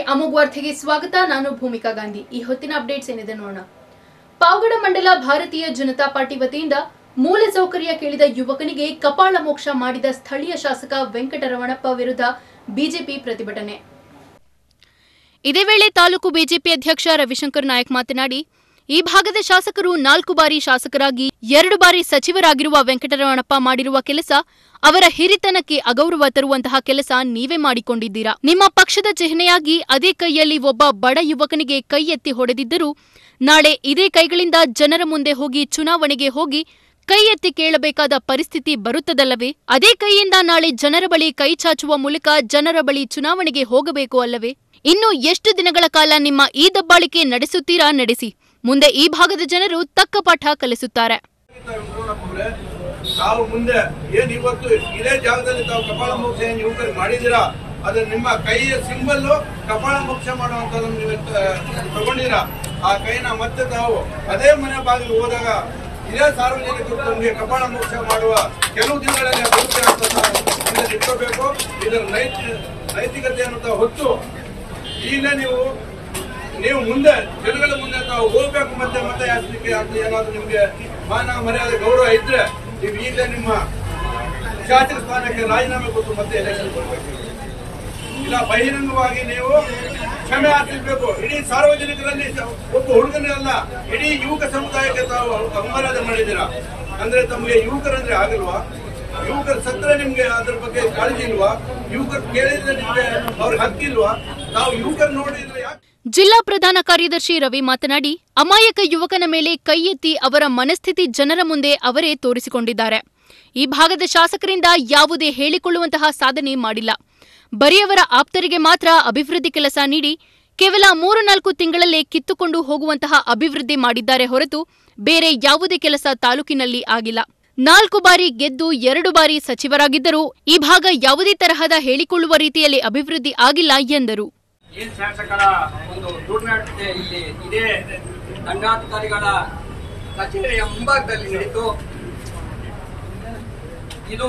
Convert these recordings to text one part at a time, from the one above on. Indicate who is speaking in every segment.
Speaker 1: ಅಮೋಘ್ ವಾರ್ತೆಗೆ ಸ್ವಾಗತ ನಾನು ಭೂಮಿಕಾ ಗಾಂಧಿ ಈ ಹೊತ್ತಿನ ಅಪ್ಡೇಟ್ಸ್ ಏನಿದೆ ನೋಡೋಣ ಪಾವಗಡ ಮಂಡಲ ಭಾರತೀಯ ಜನತಾ ಪಾರ್ಟಿ ವತಿಯಿಂದ ಮೂಲ ಸೌಕರ್ಯ ಕೇಳಿದ ಯುವಕನಿಗೆ ಕಪಾಳ ಮೋಕ್ಷ ಮಾಡಿದ ಸ್ಥಳೀಯ ಶಾಸಕ ವೆಂಕಟರಮಣಪ್ಪ ವಿರುದ್ಧ ಬಿಜೆಪಿ ಪ್ರತಿಭಟನೆ ಇದೇ ವೇಳೆ ತಾಲೂಕು ಬಿಜೆಪಿ ಅಧ್ಯಕ್ಷ ರವಿಶಂಕರ್ ನಾಯಕ್ ಮಾತನಾಡಿ ಈ ಭಾಗದ ಶಾಸಕರು ನಾಲ್ಕು ಬಾರಿ ಶಾಸಕರಾಗಿ ಎರಡು ಬಾರಿ ಸಚಿವರಾಗಿರುವ ವೆಂಕಟರಮಣಪ್ಪ ಮಾಡಿರುವ ಕೆಲಸ ಅವರ ಹಿರಿತನಕ್ಕೆ ಅಗೌರವ ತರುವಂತಹ ಕೆಲಸ ನೀವೇ ಮಾಡಿಕೊಂಡಿದ್ದೀರಾ ನಿಮ್ಮ ಪಕ್ಷದ ಚಿಹ್ನೆಯಾಗಿ ಅದೇ ಕೈಯಲ್ಲಿ ಒಬ್ಬ ಬಡ ಯುವಕನಿಗೆ ಕೈ ಎತ್ತಿ ಹೊಡೆದಿದ್ದರೂ ನಾಳೆ ಇದೇ ಕೈಗಳಿಂದ ಜನರ ಮುಂದೆ ಹೋಗಿ ಚುನಾವಣೆಗೆ ಹೋಗಿ ಕೈ ಎತ್ತಿ ಕೇಳಬೇಕಾದ ಪರಿಸ್ಥಿತಿ ಬರುತ್ತದಲ್ಲವೇ ಅದೇ ಕೈಯಿಂದ ನಾಳೆ ಜನರ ಬಳಿ ಕೈ ಚಾಚುವ ಮೂಲಕ ಜನರ ಬಳಿ ಚುನಾವಣೆಗೆ ಹೋಗಬೇಕು ಅಲ್ಲವೇ ಇನ್ನು ಎಷ್ಟು ದಿನಗಳ ಕಾಲ ನಿಮ್ಮ ಈ ದಬ್ಬಾಳಿಕೆ ನಡೆಸುತ್ತೀರಾ ನಡೆಸಿ ಮುಂದೆ ಈ ಭಾಗದ ಜನರು ತಕ್ಕ ಪಾಠ ಕಲಿಸುತ್ತಾರೆ
Speaker 2: ಅವ್ರೆ, ತಾವು ಮುಂದೆ ಏನ್ ಇವತ್ತು ಇದೇ ಜಾಗದಲ್ಲಿ ತಾವು ಕಪಾಳ ಮೋಕ್ಷ ಏನ್ ಯುವಕರಿಗೆ ಮಾಡಿದೀರಾ ಅದು ನಿಮ್ಮ ಕೈಯ ಸಿಂಬಲ್ ಕಪಾಳ ಮೋಕ್ಷ ಮಾಡುವಂತದನ್ನು ನೀವು ತ- ತಗೊಂಡಿರಾ ಆ ಕೈನ ಮತ್ತೆ ತಾವು ಅದೇ ಮನೆ ಬಾಗಿಲು ಹೋದಾಗ ಇದೇ ಸಾರ್ವಜನಿಕರು ತಮಗೆ ಕಪಾಳ ಮೋಕ್ಷ ಮಾಡುವ ಕೆಲವು ದಿನಗಳಲ್ಲಿ ಅದು ಬರುತ್ತೆ ಅಂತ ತಾವು ಹಿಂದೆ ಇಟ್ಕೋಬೇಕು ಇದರ ನೈತಿ ನೈತಿಕತೆಯನ್ನು ತಾವು ಹೊತ್ತು ಈಗಲೇ ನೀವು ನೀವು ಮುಂದೆ ಜನಗಳ ಮುಂದೆ ತಾವು ಹೋಗ್ಬೇಕು ಮತ್ತೆ ಮತ್ತೆ ಯಾಚನೆಗೆ ಅಂತ ಏನಾದ್ರು ನಿಮ್ಗೆ ಮಾನ ಮರ್ಯಾದೆ ಗೌರವ ಇದ್ರೆ ನೀವು ಈಗ ನಿಮ್ಮ ಶಾಸಕ ಸ್ಥಾನಕ್ಕೆ ರಾಜೀನಾಮೆ ಕೊಟ್ಟು ಮತ್ತೆ ಎಲೆಕ್ಷನ್ ಕೊಡ್ಬೇಕು ಇಲ್ಲ ಬಹಿರಂಗವಾಗಿ ನೀವು ಕ್ಷಮೆ ಯಾಚಿಸಬೇಕು ಇಡೀ ಸಾರ್ವಜನಿಕರಲ್ಲಿ ಒಬ್ಬ ಹುಡುಗನೇ ಅಲ್ಲ ಇಡೀ ಯುವಕ ಸಮುದಾಯಕ್ಕೆ ತಾವು ಅವಮಾನ ಮಾಡಿದ್ದೀರಾ ಅಂದ್ರೆ ತಮಗೆ ಯುವಕರಂದ್ರೆ ಆಗಲ್ವಾ ಯುವಕರು ಸತ್ರ ನಿಮ್ಗೆ ಅದ್ರ ಬಗ್ಗೆ ಕಾಳಜಿ ಇಲ್ವಾ ಯುವಕರು ಕೇಳಿದ್ರೆ ನಿಮ್ಗೆ ಅವ್ರಿಗೆ ಹಕ್ಕಿಲ್ವಾ ನಾವು ಯುವಕರು ನೋಡಿದ್ರೆ ಯಾಕೆ
Speaker 1: ಜಿಲ್ಲಾ ಪ್ರಧಾನ ಕಾರ್ಯದರ್ಶಿ ರವಿ ಮಾತನಾಡಿ ಅಮಾಯಕ ಯುವಕನ ಮೇಲೆ ಕೈ ಎತ್ತಿ ಅವರ ಮನಸ್ಥಿತಿ ಜನರ ಮುಂದೆ ಅವರೇ ತೋರಿಸಿಕೊಂಡಿದ್ದಾರೆ ಈ ಭಾಗದ ಶಾಸಕರಿಂದ ಯಾವುದೇ ಹೇಳಿಕೊಳ್ಳುವಂತಹ ಸಾಧನೆ ಮಾಡಿಲ್ಲ ಬರೀ ಅವರ ಆಪ್ತರಿಗೆ ಮಾತ್ರ ಅಭಿವೃದ್ಧಿ ಕೆಲಸ ನೀಡಿ ಕೇವಲ ಮೂರು ನಾಲ್ಕು ತಿಂಗಳಲ್ಲೇ ಕಿತ್ತುಕೊಂಡು ಹೋಗುವಂತಹ ಅಭಿವೃದ್ಧಿ ಮಾಡಿದ್ದಾರೆ ಹೊರತು ಬೇರೆ ಯಾವುದೇ ಕೆಲಸ ತಾಲೂಕಿನಲ್ಲಿ ಆಗಿಲ್ಲ ನಾಲ್ಕು ಬಾರಿ ಗೆದ್ದು ಎರಡು ಬಾರಿ ಸಚಿವರಾಗಿದ್ದರೂ ಈ ಭಾಗ ಯಾವುದೇ ತರಹದ ಹೇಳಿಕೊಳ್ಳುವ ರೀತಿಯಲ್ಲಿ ಅಭಿವೃದ್ಧಿ ಆಗಿಲ್ಲ ಎಂದರು
Speaker 3: ಏನ್ ಶಾಸಕರ ಒಂದು ಟೂರ್ನಮೆಂಟ್ ಇಲ್ಲಿ ಇದೇ ದಂಡಾಧಿಕಾರಿಗಳ ಕಚೇರಿಯ ಮುಂಭಾಗದಲ್ಲಿ ನಡೀತು ಇದು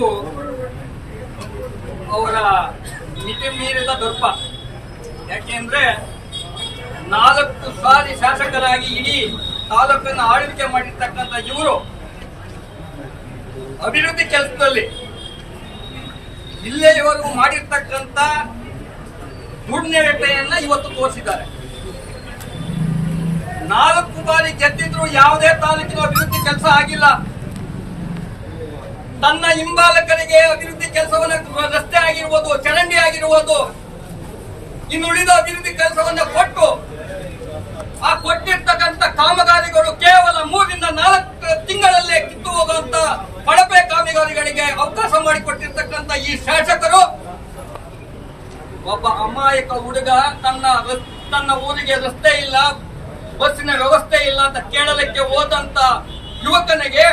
Speaker 3: ಅವರ ಮಿತಿ ಮೀರಿದ ದರ್ಪ ಯಾಕೆಂದ್ರೆ ನಾಲ್ಕು ಸಾರಿ ಶಾಸಕರಾಗಿ ಇಡೀ ತಾಲೂಕನ್ನು ಆಳ್ವಿಕೆ ಮಾಡಿರ್ತಕ್ಕಂಥ ಇವರು ಅಭಿವೃದ್ಧಿ ಕೆಲಸದಲ್ಲಿ ಇಲ್ಲಿಯವರೆಗೂ ಮಾಡಿರ್ತಕ್ಕಂಥ ದುರ್ನಡತೆಯನ್ನ ಇವತ್ತು ತೋರಿಸಿದ್ದಾರೆ ನಾಲ್ಕು ಬಾರಿ ಗೆದ್ದಿದ್ರು ಯಾವುದೇ ತಾಲೂಕಿನ ಅಭಿವೃದ್ಧಿ ಕೆಲಸ ಆಗಿಲ್ಲ ತನ್ನ ಹಿಂಬಾಲಕರಿಗೆ ಅಭಿವೃದ್ಧಿ ಕೆಲಸವನ್ನ ರಸ್ತೆ ಆಗಿರುವುದು ಚರಂಡಿ ಆಗಿರುವುದು ಇನ್ನುಳಿದ ಅಭಿವೃದ್ಧಿ ಕೆಲಸವನ್ನ ಕೊಟ್ಟು ಆ ಕೊಟ್ಟಿರ್ತಕ್ಕಂಥ ಕಾಮಗಾರಿಗಳು ಕೇವಲ ಮೂರಿಂದ ನಾಲ್ಕು ತಿಂಗಳಲ್ಲೇ ಕಿತ್ತು ಹೋಗುವಂತ ಕಳಪೆ ಕಾಮಗಾರಿಗಳಿಗೆ ಅವಕಾಶ ಮಾಡಿಕೊಟ್ಟಿರ್ತಕ್ಕಂಥ ಈ ಶಾಸಕರು ಒಬ್ಬ ಅಮಾಯಕ ಹುಡುಗ ತನ್ನ ರಸ್- ತನ್ನ ಊರಿಗೆ ರಸ್ತೆ ಇಲ್ಲ ಬಸ್ಸಿನ ವ್ಯವಸ್ಥೆ ಇಲ್ಲ ಅಂತ ಕೇಳಲಿಕ್ಕೆ ಹೋದಂತ ಯುವಕನಿಗೆ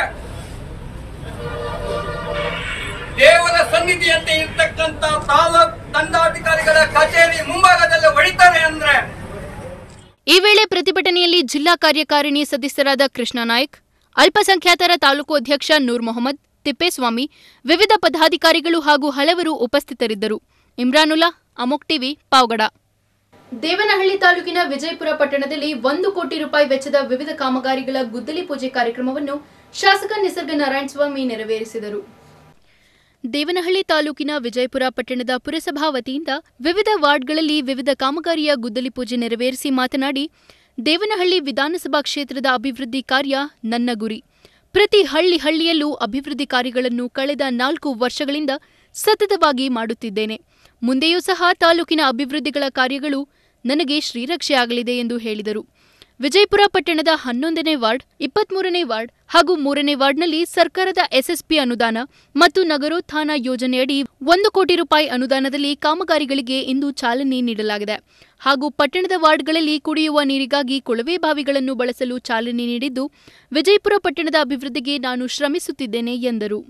Speaker 3: ದೇವರ ಸನ್ನಿಧಿಯಂತೆ ಇರ್ತಕ್ಕಂತ ತಾಲೂಕ್ ದಂಡಾಧಿಕಾರಿಗಳ ಕಚೇರಿ ಮುಂಭಾಗದಲ್ಲಿ ಹೊಡಿತಾರೆ ಅಂದ್ರೆ
Speaker 1: ಈ ವೇಳೆ ಪ್ರತಿಭಟನೆಯಲ್ಲಿ ಜಿಲ್ಲಾ ಕಾರ್ಯಕಾರಿಣಿ ಸದಸ್ಯರಾದ ಕೃಷ್ಣ ನಾಯ್ಕ್ ಅಲ್ಪಸಂಖ್ಯಾತರ ತಾಲೂಕು ಅಧ್ಯಕ್ಷ ನೂರ್ ಮೊಹಮ್ಮದ್ ತಿಪ್ಪೇಸ್ವಾಮಿ ವಿವಿಧ ಪದಾಧಿಕಾರಿಗಳು ಹಾಗೂ ಹಲವರು ಉಪಸ್ಥಿತರಿದ್ದರು ಇಮ್ರಾನುಲ್ಲಾ ಅಮೋಕ್ ಟಿವಿ ಪಾವಗಡ ದೇವನಹಳ್ಳಿ ತಾಲೂಕಿನ ವಿಜಯಪುರ ಪಟ್ಟಣದಲ್ಲಿ ಒಂದು ಕೋಟಿ ರೂಪಾಯಿ ವೆಚ್ಚದ ವಿವಿಧ ಕಾಮಗಾರಿಗಳ ಗುದ್ದಲಿ ಪೂಜೆ ಕಾರ್ಯಕ್ರಮವನ್ನು ಶಾಸಕ ನಿಸರ್ಗ ನಾರಾಯಣ ಸ್ವಾಮಿ ನೆರವೇರಿಸಿದರು ದೇವನಹಳ್ಳಿ ತಾಲೂಕಿನ ವಿಜಯಪುರ ಪಟ್ಟಣದ ಪುರಸಭಾ ವತಿಯಿಂದ ವಿವಿಧ ವಾರ್ಡ್ಗಳಲ್ಲಿ ವಿವಿಧ ಕಾಮಗಾರಿಯ ಗುದ್ದಲಿ ಪೂಜೆ ನೆರವೇರಿಸಿ ಮಾತನಾಡಿ ದೇವನಹಳ್ಳಿ ವಿಧಾನಸಭಾ ಕ್ಷೇತ್ರದ ಅಭಿವೃದ್ಧಿ ಕಾರ್ಯ ನನ್ನ ಗುರಿ ಪ್ರತಿ ಹಳ್ಳಿ ಹಳ್ಳಿಯಲ್ಲೂ ಅಭಿವೃದ್ಧಿ ಕಾರ್ಯಗಳನ್ನು ಕಳೆದ ನಾಲ್ಕು ವರ್ಷಗಳಿಂದ ಸತತವಾಗಿ ಮಾಡುತ್ತಿದ್ದೇನೆ ಮುಂದೆಯೂ ಸಹ ತಾಲೂಕಿನ ಅಭಿವೃದ್ಧಿಗಳ ಕಾರ್ಯಗಳು ನನಗೆ ಶ್ರೀರಕ್ಷೆಯಾಗಲಿದೆ ಎಂದು ಹೇಳಿದರು ವಿಜಯಪುರ ಪಟ್ಟಣದ ಹನ್ನೊಂದನೇ ವಾರ್ಡ್ ಇಪ್ಪತ್ಮೂರನೇ ವಾರ್ಡ್ ಹಾಗೂ ಮೂರನೇ ವಾರ್ಡ್ನಲ್ಲಿ ಸರ್ಕಾರದ ಎಸ್ಎಸ್ಪಿ ಅನುದಾನ ಮತ್ತು ನಗರೋತ್ಥಾನ ಯೋಜನೆಯಡಿ ಒಂದು ಕೋಟಿ ರೂಪಾಯಿ ಅನುದಾನದಲ್ಲಿ ಕಾಮಗಾರಿಗಳಿಗೆ ಇಂದು ಚಾಲನೆ ನೀಡಲಾಗಿದೆ ಹಾಗೂ ಪಟ್ಟಣದ ವಾರ್ಡ್ಗಳಲ್ಲಿ ಕುಡಿಯುವ ನೀರಿಗಾಗಿ ಕೊಳವೆ ಬಾವಿಗಳನ್ನು ಬಳಸಲು ಚಾಲನೆ ನೀಡಿದ್ದು ವಿಜಯಪುರ ಪಟ್ಟಣದ ಅಭಿವೃದ್ಧಿಗೆ ನಾನು ಶ್ರಮಿಸುತ್ತಿದ್ದೇನೆ ಎಂದರು